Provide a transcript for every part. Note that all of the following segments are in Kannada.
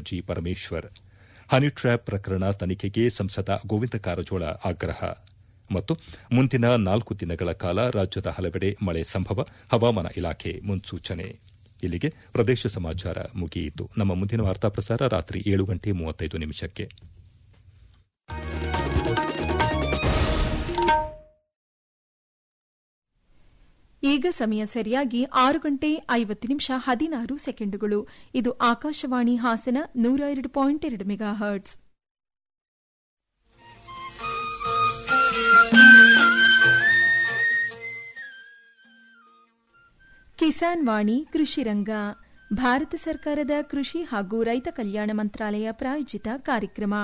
ಜಿ ಪರಮೇಶ್ವರ್ ಹನಿ ಟ್ರ್ಯಾಪ್ ಪ್ರಕರಣ ತನಿಖೆಗೆ ಸಂಸದ ಗೋವಿಂದ ಕಾರಜೋಳ ಆಗ್ರಹ ಮತ್ತು ಮುಂದಿನ ನಾಲ್ಕು ದಿನಗಳ ಕಾಲ ರಾಜ್ಯದ ಹಲವೆಡೆ ಮಳೆ ಸಂಭವ ಹವಾಮಾನ ಇಲಾಖೆ ಮುನ್ಸೂಚನೆ ಇಲ್ಲಿಗೆ ಪ್ರದೇಶ ಸಮಾಚಾರ ಮುಗಿಯಿತು ನಮ್ಮ ಮುಂದಿನ ವಾರ್ತಾ ಪ್ರಸಾರ ರಾತ್ರಿ ಏಳು ಗಂಟೆ ಮೂವತ್ತೈದು ನಿಮಿಷಕ್ಕೆ ಈಗ ಸಮಯ ಸರಿಯಾಗಿ ಆರು ಗಂಟೆ ಐವತ್ತು ನಿಮಿಷ ಹದಿನಾರು ಸೆಕೆಂಡುಗಳು ಇದು ಆಕಾಶವಾಣಿ ಹಾಸನ ನೂರ ಎರಡು ಪಾಯಿಂಟ್ ಎರಡು ಮೆಗಾ ಹರ್ಟ್ಸ್ ಕಿಸಾನ್ ವಾಣಿ ಕೃಷಿ ರಂಗ ಭಾರತ ಸರ್ಕಾರದ ಕೃಷಿ ಹಾಗೂ ರೈತ ಕಲ್ಯಾಣ ಮಂತ್ರಾಲಯ ಪ್ರಾಯೋಜಿತ ಕಾರ್ಯಕ್ರಮ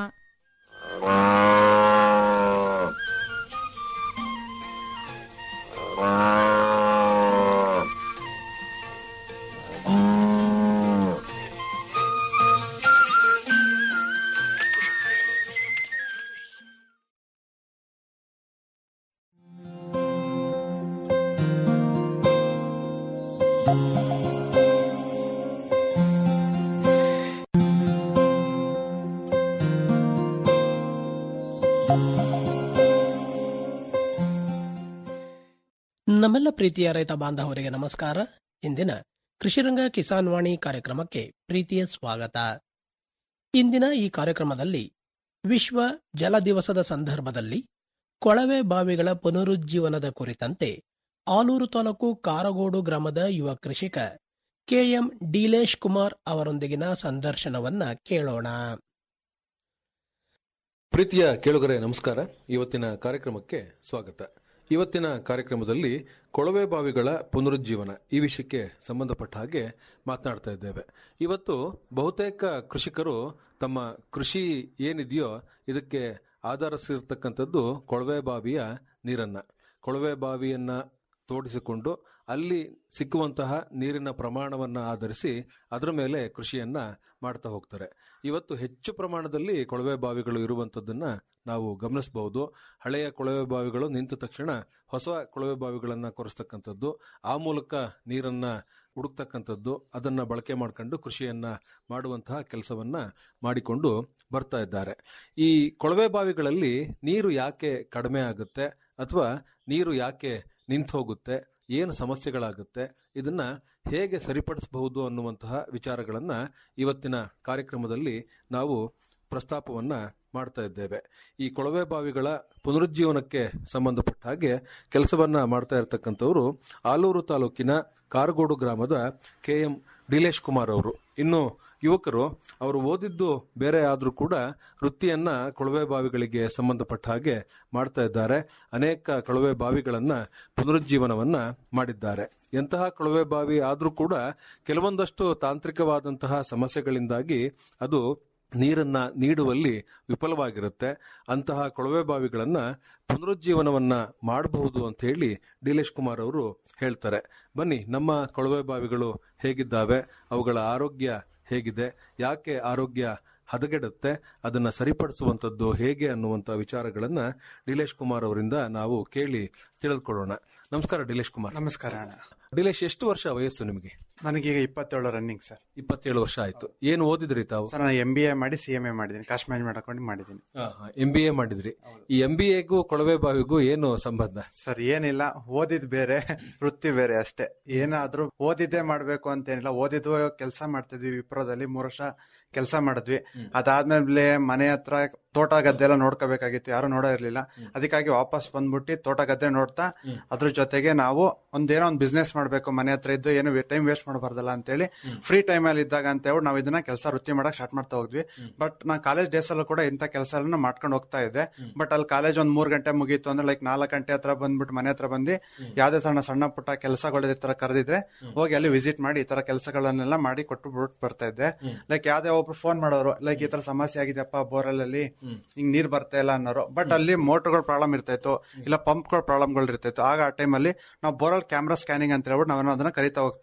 ನಮ್ಮೆಲ್ಲ ಪ್ರೀತಿಯ ರೈತ ಬಾಂಧವರಿಗೆ ನಮಸ್ಕಾರ ಇಂದಿನ ಕೃಷಿರಂಗ ಕಿಸಾನ್ ವಾಣಿ ಕಾರ್ಯಕ್ರಮಕ್ಕೆ ಪ್ರೀತಿಯ ಸ್ವಾಗತ ಇಂದಿನ ಈ ಕಾರ್ಯಕ್ರಮದಲ್ಲಿ ವಿಶ್ವ ಜಲ ದಿವಸದ ಸಂದರ್ಭದಲ್ಲಿ ಕೊಳವೆ ಬಾವಿಗಳ ಪುನರುಜ್ಜೀವನದ ಕುರಿತಂತೆ ಆಲೂರು ತಾಲೂಕು ಕಾರಗೋಡು ಗ್ರಾಮದ ಯುವ ಕೃಷಿಕ ಕೆಎಂ ಡೀಲೇಶ್ ಕುಮಾರ್ ಅವರೊಂದಿಗಿನ ಸಂದರ್ಶನವನ್ನ ಕೇಳೋಣ ಪ್ರೀತಿಯ ಕೇಳುಗರೆ ನಮಸ್ಕಾರ ಇವತ್ತಿನ ಕಾರ್ಯಕ್ರಮಕ್ಕೆ ಸ್ವಾಗತ ಇವತ್ತಿನ ಕಾರ್ಯಕ್ರಮದಲ್ಲಿ ಕೊಳವೆ ಬಾವಿಗಳ ಪುನರುಜ್ಜೀವನ ಈ ವಿಷಯಕ್ಕೆ ಸಂಬಂಧಪಟ್ಟ ಹಾಗೆ ಮಾತನಾಡ್ತಾ ಇದ್ದೇವೆ ಇವತ್ತು ಬಹುತೇಕ ಕೃಷಿಕರು ತಮ್ಮ ಕೃಷಿ ಏನಿದೆಯೋ ಇದಕ್ಕೆ ಆಧರಿಸಿರ್ತಕ್ಕಂಥದ್ದು ಕೊಳವೆ ಬಾವಿಯ ನೀರನ್ನ ಕೊಳವೆ ಬಾವಿಯನ್ನ ತೋಡಿಸಿಕೊಂಡು ಅಲ್ಲಿ ಸಿಕ್ಕುವಂತಹ ನೀರಿನ ಪ್ರಮಾಣವನ್ನ ಆಧರಿಸಿ ಅದರ ಮೇಲೆ ಕೃಷಿಯನ್ನ ಮಾಡ್ತಾ ಹೋಗ್ತಾರೆ ಇವತ್ತು ಹೆಚ್ಚು ಪ್ರಮಾಣದಲ್ಲಿ ಕೊಳವೆ ಬಾವಿಗಳು ಇರುವಂತದ್ದನ್ನ ನಾವು ಗಮನಿಸಬಹುದು ಹಳೆಯ ಕೊಳವೆ ಬಾವಿಗಳು ನಿಂತ ತಕ್ಷಣ ಹೊಸ ಕೊಳವೆ ಬಾವಿಗಳನ್ನ ಕೊರೆಸ್ತಕ್ಕಂಥದ್ದು ಆ ಮೂಲಕ ನೀರನ್ನ ಹುಡುಕ್ತಕ್ಕಂಥದ್ದು ಅದನ್ನ ಬಳಕೆ ಮಾಡ್ಕೊಂಡು ಕೃಷಿಯನ್ನ ಮಾಡುವಂತಹ ಕೆಲಸವನ್ನ ಮಾಡಿಕೊಂಡು ಬರ್ತಾ ಇದ್ದಾರೆ ಈ ಕೊಳವೆ ಬಾವಿಗಳಲ್ಲಿ ನೀರು ಯಾಕೆ ಕಡಿಮೆ ಆಗುತ್ತೆ ಅಥವಾ ನೀರು ಯಾಕೆ ನಿಂತು ಹೋಗುತ್ತೆ ಏನು ಸಮಸ್ಯೆಗಳಾಗುತ್ತೆ ಇದನ್ನ ಹೇಗೆ ಸರಿಪಡಿಸಬಹುದು ಅನ್ನುವಂತಹ ವಿಚಾರಗಳನ್ನ ಇವತ್ತಿನ ಕಾರ್ಯಕ್ರಮದಲ್ಲಿ ನಾವು ಪ್ರಸ್ತಾಪವನ್ನ ಮಾಡ್ತಾ ಇದ್ದೇವೆ ಈ ಕೊಳವೆ ಬಾವಿಗಳ ಪುನರುಜ್ಜೀವನಕ್ಕೆ ಸಂಬಂಧಪಟ್ಟ ಹಾಗೆ ಕೆಲಸವನ್ನ ಮಾಡ್ತಾ ಇರತಕ್ಕಂಥವರು ಆಲೂರು ತಾಲೂಕಿನ ಕಾರಗೋಡು ಗ್ರಾಮದ ಕೆ ಎಂ ಡಿಲೇಶ್ ಕುಮಾರ್ ಅವರು ಇನ್ನು ಯುವಕರು ಅವರು ಓದಿದ್ದು ಬೇರೆ ಆದರೂ ಕೂಡ ವೃತ್ತಿಯನ್ನ ಕೊಳವೆ ಬಾವಿಗಳಿಗೆ ಸಂಬಂಧಪಟ್ಟ ಹಾಗೆ ಮಾಡ್ತಾ ಇದ್ದಾರೆ ಅನೇಕ ಕೊಳವೆ ಬಾವಿಗಳನ್ನ ಪುನರುಜ್ಜೀವನವನ್ನ ಮಾಡಿದ್ದಾರೆ ಎಂತಹ ಕೊಳವೆ ಬಾವಿ ಆದರೂ ಕೂಡ ಕೆಲವೊಂದಷ್ಟು ತಾಂತ್ರಿಕವಾದಂತಹ ಸಮಸ್ಯೆಗಳಿಂದಾಗಿ ಅದು ನೀರನ್ನ ನೀಡುವಲ್ಲಿ ವಿಫಲವಾಗಿರುತ್ತೆ ಅಂತಹ ಕೊಳವೆ ಬಾವಿಗಳನ್ನ ಪುನರುಜ್ಜೀವನವನ್ನ ಮಾಡಬಹುದು ಅಂತ ಹೇಳಿ ಡಿಲೇಶ್ ಕುಮಾರ್ ಅವರು ಹೇಳ್ತಾರೆ ಬನ್ನಿ ನಮ್ಮ ಕೊಳವೆ ಬಾವಿಗಳು ಹೇಗಿದ್ದಾವೆ ಅವುಗಳ ಆರೋಗ್ಯ ಹೇಗಿದೆ ಯಾಕೆ ಆರೋಗ್ಯ ಹದಗೆಡುತ್ತೆ ಅದನ್ನ ಸರಿಪಡಿಸುವಂತದ್ದು ಹೇಗೆ ಅನ್ನುವಂತ ವಿಚಾರಗಳನ್ನ ಡಿಲೇಶ್ ಕುಮಾರ್ ಅವರಿಂದ ನಾವು ಕೇಳಿ ತಿಳಿದುಕೊಳ್ಳೋಣ ನಮಸ್ಕಾರ ಡಿಲೇಶ್ ಕುಮಾರ್ ನಮಸ್ಕಾರ ಅಣ್ಣ ಡಿಲೇಶ್ ಎಷ್ಟು ವರ್ಷ ವಯಸ್ಸು ನಿಮಗೆ ನನಗೀಗ ಇಪ್ಪತ್ತೇಳು ರನ್ನಿಂಗ್ ಸರ್ ಇಪ್ಪತ್ತೇಳು ವರ್ಷ ಆಯ್ತು ಏನು ಓದಿದ್ರಿ ತಾವು ಸರ್ ನಾನು ಎಂ ಬಿ ಎ ಮಾಡಿ ಸಿ ಎಂ ಎ ಮಾಡಿದ್ದೀನಿ ಕಾಸ್ಟ್ ಮ್ಯಾನೇಜ್ಮೆಂಟ್ ಹಾಕೊಂಡು ಮಾಡಿದ್ದೀನಿ ಎಂ ಬಿ ಎ ಮಾಡಿದ್ರಿ ಈ ಎಂ ಬಿ ಎಗೂ ಕೊಳವೆ ಬಾವಿಗೂ ಏನು ಸಂಬಂಧ ಸರ್ ಏನಿಲ್ಲ ಓದಿದ್ ಬೇರೆ ವೃತ್ತಿ ಬೇರೆ ಅಷ್ಟೇ ಏನಾದ್ರೂ ಓದಿದ್ದೇ ಮಾಡ್ಬೇಕು ಅಂತ ಏನಿಲ್ಲ ಓದಿದ್ವು ಕೆಲಸ ಮಾಡ್ತಿದ್ವಿ ವಿಪ್ರೋದಲ್ಲಿ ಮೂರು ವರ್ಷ ಕೆಲಸ ಮಾಡಿದ್ವಿ ಅದಾದ್ಮೇಲೆ ಮನೆ ಹತ್ರ ತೋಟ ಗದ್ದೆ ಎಲ್ಲ ನೋಡ್ಕೋಬೇಕಾಗಿತ್ತು ಯಾರು ನೋಡೋ ಇರ್ಲಿಲ್ಲ ಅದಕ್ಕಾಗಿ ವಾಪಸ್ ಬಂದ್ಬಿಟ್ಟು ತೋಟ ಗದ್ದೆ ನೋಡ್ತಾ ಅದ್ರ ಜೊತೆಗೆ ನಾವು ಒಂದೇನೋ ಒಂದು ಬಿಸ್ನೆಸ್ ಮಾಡ್ಬೇಕು ಮನೆ ಹತ್ರ ಇದ್ದು ಏನು ಟೈಮ್ ವೇಸ್ಟ್ ಮಾಡಬಾರ್ದಲ್ಲ ಅಂತೇಳಿ ಫ್ರೀ ಟೈಮ್ ಅಲ್ಲಿ ಇದ್ದಾಗ ಅಂತ ಹೇಳಿ ನಾವು ಇದನ್ನ ಕೆಲಸ ವೃತ್ತಿ ಮಾಡಕ್ ಸ್ಟಾರ್ಟ್ ಮಾಡ್ತಾ ಹೋದ್ವಿ ಬಟ್ ನಾ ಕಾಲೇಜ್ ಡೇಸ್ ಅಲ್ಲೂ ಕೂಡ ಇಂಥ ಕೆಲಸ ಮಾಡ್ಕೊಂಡು ಹೋಗ್ತಾ ಇದ್ದೆ ಬಟ್ ಅಲ್ಲಿ ಕಾಲೇಜ್ ಒಂದ್ ಮೂರ್ ಗಂಟೆ ಮುಗೀತು ಅಂದ್ರೆ ಲೈಕ್ ನಾಲ್ಕು ಗಂಟೆ ಹತ್ರ ಬಂದ್ಬಿಟ್ಟು ಮನೆ ಹತ್ರ ಬಂದು ಯಾವ್ದೇ ಸಣ್ಣ ಸಣ್ಣ ಪುಟ್ಟ ಕೆಲಸಗಳ ತರ ಕರೆದಿದ್ರೆ ಹೋಗಿ ಅಲ್ಲಿ ವಿಸಿಟ್ ಮಾಡಿ ಈ ತರ ಕೆಲಸಗಳನ್ನೆಲ್ಲ ಮಾಡಿ ಕೊಟ್ಟು ಬಿಟ್ಟು ಬರ್ತಾ ಇದ್ದೆ ಲೈಕ್ ಯಾವ್ದೇ ಒಬ್ರು ಫೋನ್ ಮಾಡೋರು ಲೈಕ್ ಈ ತರ ಸಮಸ್ಯೆ ಆಗಿದೆಯಪ್ಪ ಬೋರ್ವೆಲ್ ಅಲ್ಲಿ ಹಿಂಗ್ ನೀರ್ ಬರ್ತಾ ಇಲ್ಲ ಅನ್ನೋರು ಬಟ್ ಅಲ್ಲಿ ಮೋಟರ್ಗಳ ಪ್ರಾಬ್ಲಮ್ ಇರ್ತಾ ಇತ್ತು ಇಲ್ಲ ಪಂಪ್ಗಳ ಪ್ರಾಬ್ಲಮ್ಗಳು ಇರ್ತಾ ಇತ್ತು ಆಗ ಆ ಟೈಮಲ್ಲಿ ನಾವು ಬೋರಲ್ ಕ್ಯಾಮ್ರಾ ಸ್ಕ್ಯಾನಿಂಗ್ ಅಂತ ಹೇಳ್ಬಿಟ್ಟು ನಾವು ಅದನ್ನ ಕರಿತಾ ಹೋಗ್ತೀವಿ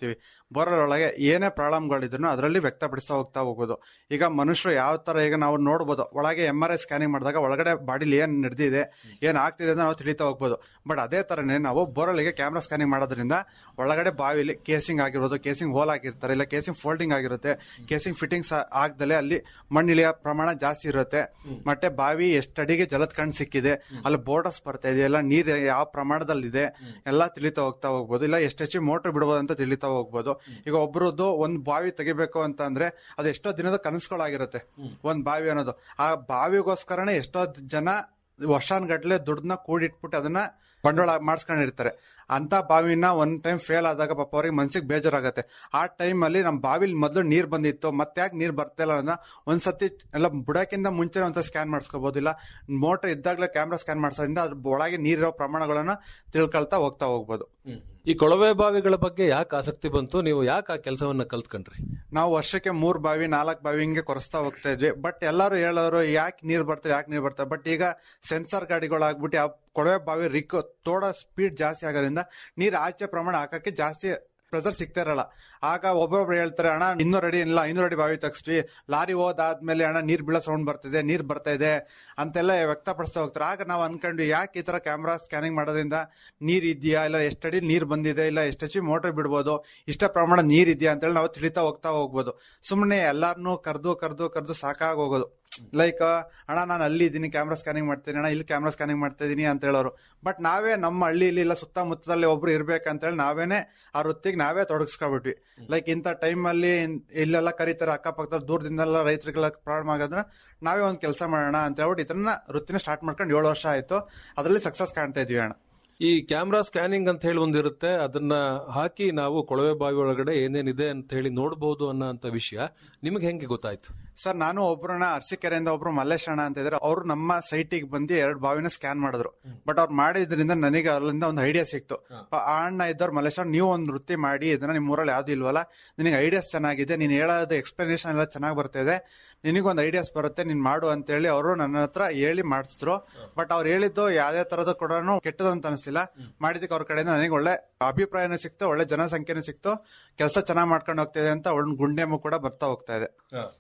ಬೋರ್ವೆಲ್ ಒಳಗೆ ಏನೇ ಪ್ರಾಬ್ಲಮ್ಗಳಿದ್ರು ಅದರಲ್ಲಿ ವ್ಯಕ್ತಪಡಿಸ್ತಾ ಹೋಗ್ತಾ ಹೋಗ್ಬೋದು ಈಗ ಮನುಷ್ಯರು ಯಾವ ತರ ಈಗ ನಾವು ನೋಡ್ಬೋದು ಒಳಗೆ ಎಂ ಆರ್ ಐ ಸ್ಕ್ಯಾನಿಂಗ್ ಮಾಡಿದಾಗ ಒಳಗಡೆ ಬಾಡಿಲಿ ಏನ್ ನಡೆದಿದೆ ಏನ್ ಆಗ್ತಿದೆ ಅಂತ ನಾವು ತಿಳಿತಾ ಹೋಗ್ಬೋದು ಬಟ್ ಅದೇ ತರನೇ ನಾವು ಬೋರ್ವೆಲ್ಗೆ ಕ್ಯಾಮ್ರಾ ಸ್ಕ್ಯಾನಿಂಗ್ ಮಾಡೋದ್ರಿಂದ ಒಳಗಡೆ ಬಾವಿಲಿ ಕೇಸಿಂಗ್ ಆಗಿರೋದು ಕೇಸಿಂಗ್ ಹೋಲ್ ಆಗಿರ್ತಾರೆ ಇಲ್ಲ ಕೇಸಿಂಗ್ ಫೋಲ್ಡಿಂಗ್ ಆಗಿರುತ್ತೆ ಕೇಸಿಂಗ್ ಫಿಟ್ಟಿಂಗ್ಸ್ ಆಗ್ದಲೆ ಅಲ್ಲಿ ಮಣ್ಣಿಳಿಯ ಪ್ರಮಾಣ ಜಾಸ್ತಿ ಇರುತ್ತೆ ಮತ್ತೆ ಬಾವಿ ಎಷ್ಟು ಅಡಿಗೆ ಜಲದ ಕಣ್ ಸಿಕ್ಕಿದೆ ಅಲ್ಲಿ ಬೋರ್ಡರ್ಸ್ ಬರ್ತಾ ಇದೆ ಎಲ್ಲ ನೀರ್ ಯಾವ ಪ್ರಮಾಣದಲ್ಲಿದೆ ಎಲ್ಲ ತಿಳಿತಾ ಹೋಗ್ತಾ ಹೋಗ್ಬೋದು ಇಲ್ಲ ಎಷ್ಟು ಹೆಚ್ಚು ಮೋಟರ್ ಬಿಡ್ಬೋದು ಅಂತ ತಿಳಿತಾ ಹೋಗ್ಬೋದು ಈಗ ಒಬ್ರದ್ದು ಒಂದ್ ಬಾವಿ ತೆಗಿಬೇಕು ಅಂತ ಅಂದ್ರೆ ಅದು ಎಷ್ಟೋ ದಿನದ ಕನಸುಗಳಾಗಿರುತ್ತೆ ಒಂದ್ ಬಾವಿ ಅನ್ನೋದು ಆ ಬಾವಿಗೋಸ್ಕರನೇ ಎಷ್ಟೋ ಜನ ವರ್ಷಾನ್ಗಟ್ಲೆ ದುಡ್ಡನ್ನ ಕೂಡಿಟ್ಬಿಟ್ಟು ಅದನ್ನ ಬಂಡವಾಳ ಮಾಡಿಸ್ಕೊಂಡಿರ್ತಾರೆ ಅಂತ ಬಾವಿನ ಒಂದ್ ಟೈಮ್ ಫೇಲ್ ಆದಾಗ ಪಾಪ ಅವ್ರಿಗೆ ಮನ್ಸಿಗೆ ಬೇಜಾರಾಗತ್ತೆ ಆ ಟೈಮ್ ಅಲ್ಲಿ ನಮ್ ಬಾವಿಲಿ ಮೊದಲು ನೀರ್ ಬಂದಿತ್ತು ಮತ್ತೆ ಯಾಕೆ ನೀರ್ ಬರ್ತಾ ಇಲ್ಲ ಅನ್ನೋದನ್ನ ಒಂದ್ಸತಿ ಎಲ್ಲ ಬುಡಕ್ಕಿಂತ ಮುಂಚೆ ಒಂದ್ಸಲ ಸ್ಕ್ಯಾನ್ ಮಾಡಿಸ್ಕೋಬಹುದು ಇಲ್ಲ ಮೋಟರ್ ಇದ್ದಾಗಲೇ ಕ್ಯಾಮ್ರಾ ಸ್ಕ್ಯಾನ್ ಮಾಡಿಸೋದ್ರಿಂದ ಅದ್ರ ಒಳಗೆ ನೀರಿರೋ ಪ್ರಮಾಣಗಳನ್ನ ತಿಳ್ಕೊಳ್ತಾ ಹೋಗ್ತಾ ಹೋಗ್ಬೋದು ಈ ಕೊಳವೆ ಬಾವಿಗಳ ಬಗ್ಗೆ ಯಾಕೆ ಆಸಕ್ತಿ ಬಂತು ನೀವು ಯಾಕೆ ಆ ಕೆಲಸವನ್ನ ಕಲ್ತ್ಕೊಂಡ್ರಿ ನಾವು ವರ್ಷಕ್ಕೆ ಮೂರ್ ಬಾವಿ ನಾಲ್ಕು ಬಾವಿ ಹಿಂಗೆ ಕೊರೆಸ್ತಾ ಹೋಗ್ತಾ ಇದ್ವಿ ಬಟ್ ಎಲ್ಲರೂ ಹೇಳೋರು ಯಾಕೆ ನೀರ್ ಬರ್ತದೆ ಯಾಕೆ ನೀರ್ ಬರ್ತದೆ ಬಟ್ ಈಗ ಸೆನ್ಸರ್ ಗಾಡಿಗಳಾಗ್ಬಿಟ್ಟು ಆ ಕೊಳವೆ ಬಾವಿ ರಿಕ್ ತೋಡ ಸ್ಪೀಡ್ ಜಾಸ್ತಿ ಆಗೋದ್ರಿಂದ ನೀರ್ ಆಚೆ ಪ್ರಮಾಣ ಹಾಕಕ್ಕೆ ಜಾಸ್ತಿ ಪ್ರೆಸರ್ ಸಿಗ್ತಾ ಇರಲ್ಲ ಆಗ ಒಬ್ಬೊಬ್ರು ಹೇಳ್ತಾರೆ ಅಣ್ಣ ಇನ್ನೂರು ಅಡಿ ಇಲ್ಲ ಐನೂರು ಅಡಿ ಬಾವಿ ತಗ್ಸ್ವಿ ಲಾರಿ ಹೋದಾದ್ಮೇಲೆ ಅಣ್ಣ ನೀರ್ ಬೀಳೋ ಸೌಂಡ್ ಬರ್ತಿದೆ ನೀರ್ ಬರ್ತಾ ಇದೆ ಅಂತೆಲ್ಲ ವ್ಯಕ್ತಪಡಿಸ್ತಾ ಹೋಗ್ತಾರೆ ಆಗ ನಾವು ಅನ್ಕೊಂಡ್ವಿ ಯಾಕೆ ಈ ತರ ಕ್ಯಾಮ್ರಾ ಸ್ಕ್ಯಾನಿಂಗ್ ಮಾಡೋದ್ರಿಂದ ನೀರ್ ಇದೆಯಾ ಇಲ್ಲ ಎಷ್ಟಡಿ ನೀರ್ ಬಂದಿದೆ ಇಲ್ಲ ಎಷ್ಟು ಹೆಚ್ಚು ಮೋಟರ್ ಬಿಡ್ಬೋದು ಇಷ್ಟ ಪ್ರಮಾಣ ನೀರ್ ಇದೆಯಾ ಅಂತೇಳಿ ನಾವು ತಿಳಿತಾ ಹೋಗ್ತಾ ಹೋಗ್ಬೋದು ಸುಮ್ಮನೆ ಎಲ್ಲಾರನ್ನೂ ಕರ್ದು ಕರ್ದು ಕರ್ದು ಸಾಕಾಗಿ ಹೋಗೋದು ಲೈಕ್ ಅಣ್ಣ ನಾನು ಅಲ್ಲಿ ಇದ್ದೀನಿ ಕ್ಯಾಮ್ರಾ ಸ್ಕ್ಯಾನಿಂಗ್ ಮಾಡ್ತೀನಿ ಅಣ್ಣ ಇಲ್ಲಿ ಕ್ಯಾಮ್ರಾ ಸ್ಕ್ಯಾನಿಂಗ್ ಮಾಡ್ತಾ ಇದೀನಿ ಅಂತ ಹೇಳೋರು ಬಟ್ ನಾವೇ ನಮ್ಮ ಹಳ್ಳಿಲಿ ಇಲ್ಲ ಸುತ್ತಮುತ್ತದಲ್ಲಿ ಒಬ್ರು ಇರ್ಬೇಕಂತೇಳಿ ನಾವೇನೆ ಆ ವೃತ್ತಿಗೆ ನಾವೇ ತೊಡಗಿಸ್ಕೊಬಿಟ್ವಿ ಲೈಕ್ ಇಂಥ ಟೈಮಲ್ಲಿ ಇಲ್ಲೆಲ್ಲ ಕರೀತಾರೆ ಅಕ್ಕಪಕ್ಕದ ದೂರದಿಂದೆಲ್ಲ ರೈತರಿಗೆಲ್ಲ ಪ್ರಾಬ್ಲಮ್ ಆಗೋದ್ರ ನಾವೇ ಒಂದು ಕೆಲಸ ಮಾಡೋಣ ಅಂತ ಹೇಳ್ಬಿಟ್ಟು ಇದನ್ನ ವೃತ್ತಿನ ಸ್ಟಾರ್ಟ್ ಮಾಡ್ಕೊಂಡು ಏಳು ವರ್ಷ ಆಯ್ತು ಅದರಲ್ಲಿ ಸಕ್ಸಸ್ ಕಾಣ್ತಾ ಇದ್ವಿ ಅಣ್ಣ ಈ ಕ್ಯಾಮ್ರಾ ಸ್ಕ್ಯಾನಿಂಗ್ ಅಂತ ಹೇಳಿ ಒಂದಿರುತ್ತೆ ಅದನ್ನ ಹಾಕಿ ನಾವು ಕೊಳವೆ ಬಾವಿ ಒಳಗಡೆ ಏನೇನಿದೆ ಅಂತ ಹೇಳಿ ನೋಡಬಹುದು ಅನ್ನೋ ವಿಷಯ ನಿಮ್ಗೆ ಹೆಂಗೆ ಗೊತ್ತಾಯ್ತು ಸರ್ ನಾನು ಒಬ್ರನ್ನ ಅರಸೀಕೆರೆಯಿಂದ ಒಬ್ರು ಮಲ್ಲೇಶಣ್ಣ ಅಂತ ಇದ್ರೆ ಅವ್ರು ನಮ್ಮ ಸೈಟಿಗೆ ಬಂದು ಎರಡು ಬಾವಿನ ಸ್ಕ್ಯಾನ್ ಮಾಡಿದ್ರು ಬಟ್ ಅವ್ರು ಮಾಡಿದ್ರಿಂದ ನನಗೆ ಅಲ್ಲಿಂದ ಒಂದು ಐಡಿಯಾ ಸಿಕ್ತು ಆ ಅಣ್ಣ ಇದ್ದವ್ರು ಮಲ್ಲೇಶ್ ಅವ್ರು, ನೀವು ಒಂದು ವೃತ್ತಿ ಮಾಡಿ ಇದನ್ನ ನಿಮ್ಮ ಊರಲ್ಲಿ ಯಾವ್ದು ಇಲ್ವಲ್ಲ ನಿನಗೆ ಐಡಿಯಾಸ್ ಚೆನ್ನಾಗಿದೆ ನೀನ್ ಹೇಳೋದು ಎಕ್ಸ್ಪ್ಲನೇಷನ್ ಎಲ್ಲ ಚೆನ್ನಾಗಿ ಬರ್ತಾ ಇದೆ ನಿನಗೊಂದು ಐಡಿಯಾಸ್ ಬರುತ್ತೆ ನೀನ್ ಮಾಡು ಅಂತ ಹೇಳಿ ಅವರು ನನ್ನ ಹತ್ರ ಹೇಳಿ ಮಾಡಿಸಿದ್ರು ಬಟ್ ಅವ್ರು ಹೇಳಿದ್ದು ಯಾವ್ದೇ ತರದ ಕೂಡ ಕೆಟ್ಟದಂತ ಅನಿಸ್ಲಿಲ್ಲ ಮಾಡಿದಕ್ಕೆ ಅವ್ರ ಕಡೆಯಿಂದ ನನಗೆ ಒಳ್ಳೆ ಅಭಿಪ್ರಾಯನೂ ಸಿಕ್ತು ಒಳ್ಳೆ ಜನಸಂಖ್ಯೆನೂ ಸಿಕ್ತು ಕೆಲಸ ಚೆನ್ನಾಗಿ ಮಾಡ್ಕೊಂಡು ಹೋಗ್ತಿದೆ ಅಂತ ಒಳ್ಳೆ ಗುಂಡೆಮು ಕೂಡ ಬರ್ತಾ ಹೋಗ್ತಾ ಇದೆ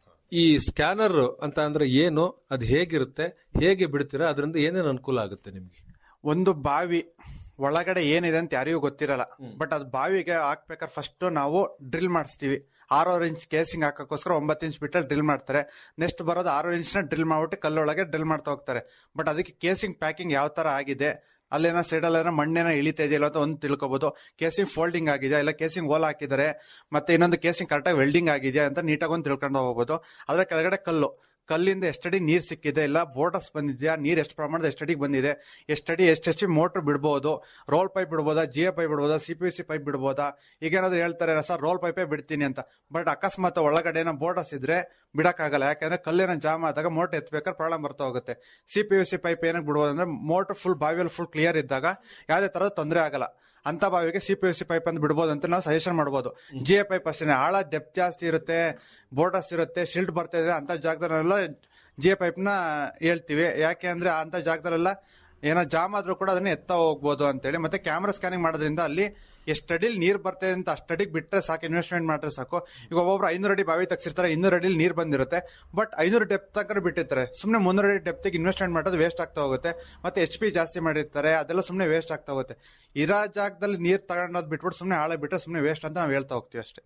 ಈ ಸ್ಕ್ಯಾನರ್ ಅಂತ ಅಂದ್ರೆ ಏನು ಅದು ಹೇಗಿರುತ್ತೆ ಹೇಗೆ ಬಿಡ್ತೀರಾ ಅದರಿಂದ ಏನೇನು ಅನುಕೂಲ ಆಗುತ್ತೆ ನಿಮ್ಗೆ ಒಂದು ಬಾವಿ ಒಳಗಡೆ ಏನಿದೆ ಅಂತ ಯಾರಿಗೂ ಗೊತ್ತಿರಲ್ಲ ಬಟ್ ಅದು ಬಾವಿಗೆ ಹಾಕ್ಬೇಕಾದ್ರೆ ಫಸ್ಟ್ ನಾವು ಡ್ರಿಲ್ ಮಾಡಿಸ್ತೀವಿ ಆರೂವರೆ ಇಂಚ್ ಕೇಸಿಂಗ್ ಹಾಕೋಕ್ಕೋಸ್ಕರ ಒಂಬತ್ತು ಇಂಚ್ ಬಿಟ್ಟಲ್ಲಿ ಡ್ರಿಲ್ ಮಾಡ್ತಾರೆ ನೆಕ್ಸ್ಟ್ ಬರೋದು ಆರು ಇಂಚ್ನ ಡ್ರಿಲ್ ಮಾಡ್ಬಿಟ್ಟು ಕಲ್ಲೊಳಗೆ ಡ್ರಿಲ್ ಮಾಡ್ತಾ ಹೋಗ್ತಾರೆ ಬಟ್ ಅದಕ್ಕೆ ಕೇಸಿಂಗ್ ಪ್ಯಾಕಿಂಗ್ ಯಾವ ತರ ಆಗಿದೆ ಅಲ್ಲೇನೋ ಸೈಡಲ್ಲಿ ಏನೋ ಮಣ್ಣೇನೋ ಇಳಿತಾ ಇದೆಯಲ್ಲ ಅಂತ ಒಂದು ತಿಳ್ಕೊಬಹುದು ಕೇಸಿಂಗ್ ಫೋಲ್ಡಿಂಗ್ ಆಗಿದೆಯಾ ಇಲ್ಲ ಕೇಸಿಂಗ್ ಹೋಲ್ ಹಾಕಿದ್ದಾರೆ ಮತ್ತೆ ಇನ್ನೊಂದು ಕೇಸಿಂಗ್ ಕರೆಕ್ಟಾಗಿ ವೆಲ್ಡಿಂಗ್ ಆಗಿದೆಯಾ ಅಂತ ನೀಟಾಗಿ ಒಂದು ತಿಳ್ಕೊಂಡು ಹೋಗ್ಬೋದು ಅದ್ರ ಕೆಳಗಡೆ ಕಲ್ಲು ಕಲ್ಲಿಂದ ಎಷ್ಟಡಿ ನೀರ್ ಸಿಕ್ಕಿದೆ ಇಲ್ಲ ಬೋರ್ಡರ್ಸ್ ಬಂದಿದ್ಯಾ ನೀರ್ ಎಷ್ಟು ಪ್ರಮಾಣದ ಎಷ್ಟಡಿಗೆ ಬಂದಿದೆ ಎಷ್ಟಡಿ ಎಷ್ಟೆಷ್ಟು ಮೋಟರ್ ಬಿಡ್ಬೋದು ರೋಲ್ ಪೈಪ್ ಬಿಡ್ಬೋದಾ ಜಿ ಎ ಪೈಪ್ ಬಿಡ್ಬೋದಾ ಸಿ ಪಿ ಸಿ ಪೈಪ್ ಬಿಡ್ಬೋದಾ ಈಗ ಏನಾದ್ರು ಹೇಳ್ತಾರೆ ಸರ್ ರೋಲ್ ಪೈಪೇ ಬಿಡ್ತೀನಿ ಅಂತ ಬಟ್ ಅಕಸ್ಮಾತ್ ಒಳಗಡೆ ಏನೋ ಬೋರ್ಡರ್ಸ್ ಇದ್ರೆ ಬಿಡಕ್ಕಾಗಲ್ಲ ಯಾಕಂದ್ರೆ ಕಲ್ಲೇನೋ ಜಾಮ್ ಆದಾಗ ಮೋಟರ್ ಎತ್ಬೇಕಾದ್ರೆ ಪ್ರಾಬ್ಲಮ್ ಬರ್ತಾ ಹೋಗುತ್ತೆ C P U C pipe ಏನಕ್ಕೆ ಬಿಡ್ಬೋದು ಅಂದ್ರೆ ಮೋಟರ್ ಫುಲ್ ಬಾವಿಯಲ್ಲಿ ಫುಲ್ ಕ್ಲಿಯರ್ ಇದ್ದಾಗ ಯಾವುದೇ ತರದ ತೊಂದರೆ ಆಗಲ್ಲ ಅಂತ ಬಾವಿಗೆ C P U C pipe ಅಂತ ಬಿಡ್ಬೋದು ಅಂತ ನಾವು ಸಜೆಷನ್ ಮಾಡ್ಬೋದು ಜಿ ಎ ಪೈಪ್ ಅಷ್ಟೇ ಆಳ ಡೆಪ್ ಜಾಸ್ತಿ ಇರುತ್ತೆ ಬೋರ್ಡರ್ಸ್ ಇರುತ್ತೆ ಶಿಲ್ಟ್ ಬರ್ತಾ ಇದೆ ಅಂತ ಜಾಗದಲ್ಲೆಲ್ಲ ಜಿ ಎ ಪೈಪ್ ನ ಹೇಳ್ತೀವಿ ಯಾಕೆ ಅಂದ್ರೆ ಅಂತ ಜಾಗದಲ್ಲೆಲ್ಲ ಏನೋ ಜಾಮ್ ಆದ್ರೂ ಕೂಡ ಅದನ್ನ ಎತ್ತ ಹೋಗ್ಬೋದು ಅಂತೇಳಿ ಮತ್ತೆ ಕ್ಯಾಮ್ರಾ ಸ್ಕ್ಯಾನಿಂಗ್ ಮಾಡೋದ್ರಿಂದ ಅಲ್ಲಿ ಎಷ್ಟು ಅಡಿಲಿ ನೀರ್ ಬರ್ತಿದೆ ಅಂತ ಅಷ್ಟಡಿಗೆ ಬಿಟ್ರೆ ಸಾಕು ಇನ್ವೆಸ್ಟ್ಮೆಂಟ್ ಮಾಡ್ರೆ ಸಾಕು ಈಗ ಒಬ್ಬೊಬ್ರು ಐನೂರು ಅಡಿ ಬಾವಿ ತಗ್ಸಿರ್ತಾರೆ ಇನ್ನೂರು ಅಡಿಲಿ ನೀರ್ ಬಂದಿರುತ್ತೆ ಬಟ್ ಐನೂರು ಡೆಪ್ ತನಕ ಬಿಟ್ಟಿರ್ತಾರೆ ಸುಮ್ಮನೆ ಮುನ್ನೂರು ಅಡಿ ಡೆಪ್ತಿಗೆ ಇನ್ವೆಸ್ಟ್ಮೆಂಟ್ ಮಾಡೋದು ವೇಸ್ಟ್ ಆಗ್ತಾ ಹೋಗುತ್ತೆ ಮತ್ತೆ ಎಚ್ ಪಿ ಜಾಸ್ತಿ ಮಾಡಿರ್ತಾರೆ ಅದೆಲ್ಲ ಸುಮ್ಮನೆ ವೇಸ್ಟ್ ಆಗ್ತಾ ಹೋಗುತ್ತೆ ಇರೋ ಜಾಗದಲ್ಲಿ ನೀರ್ ತಗೊಂಡೋದ್ ಬಿಟ್ಬಿಟ್ಟು ಸುಮ್ಮನೆ ಆಳ ಬಿಟ್ರೆ ಸುಮ್ಮನೆ ವೇಸ್ಟ್ ಅಂತ ನಾವು ಹೇಳ್ತಾ ಹೋಗ್ತೀವಿ ಅಷ್ಟೇ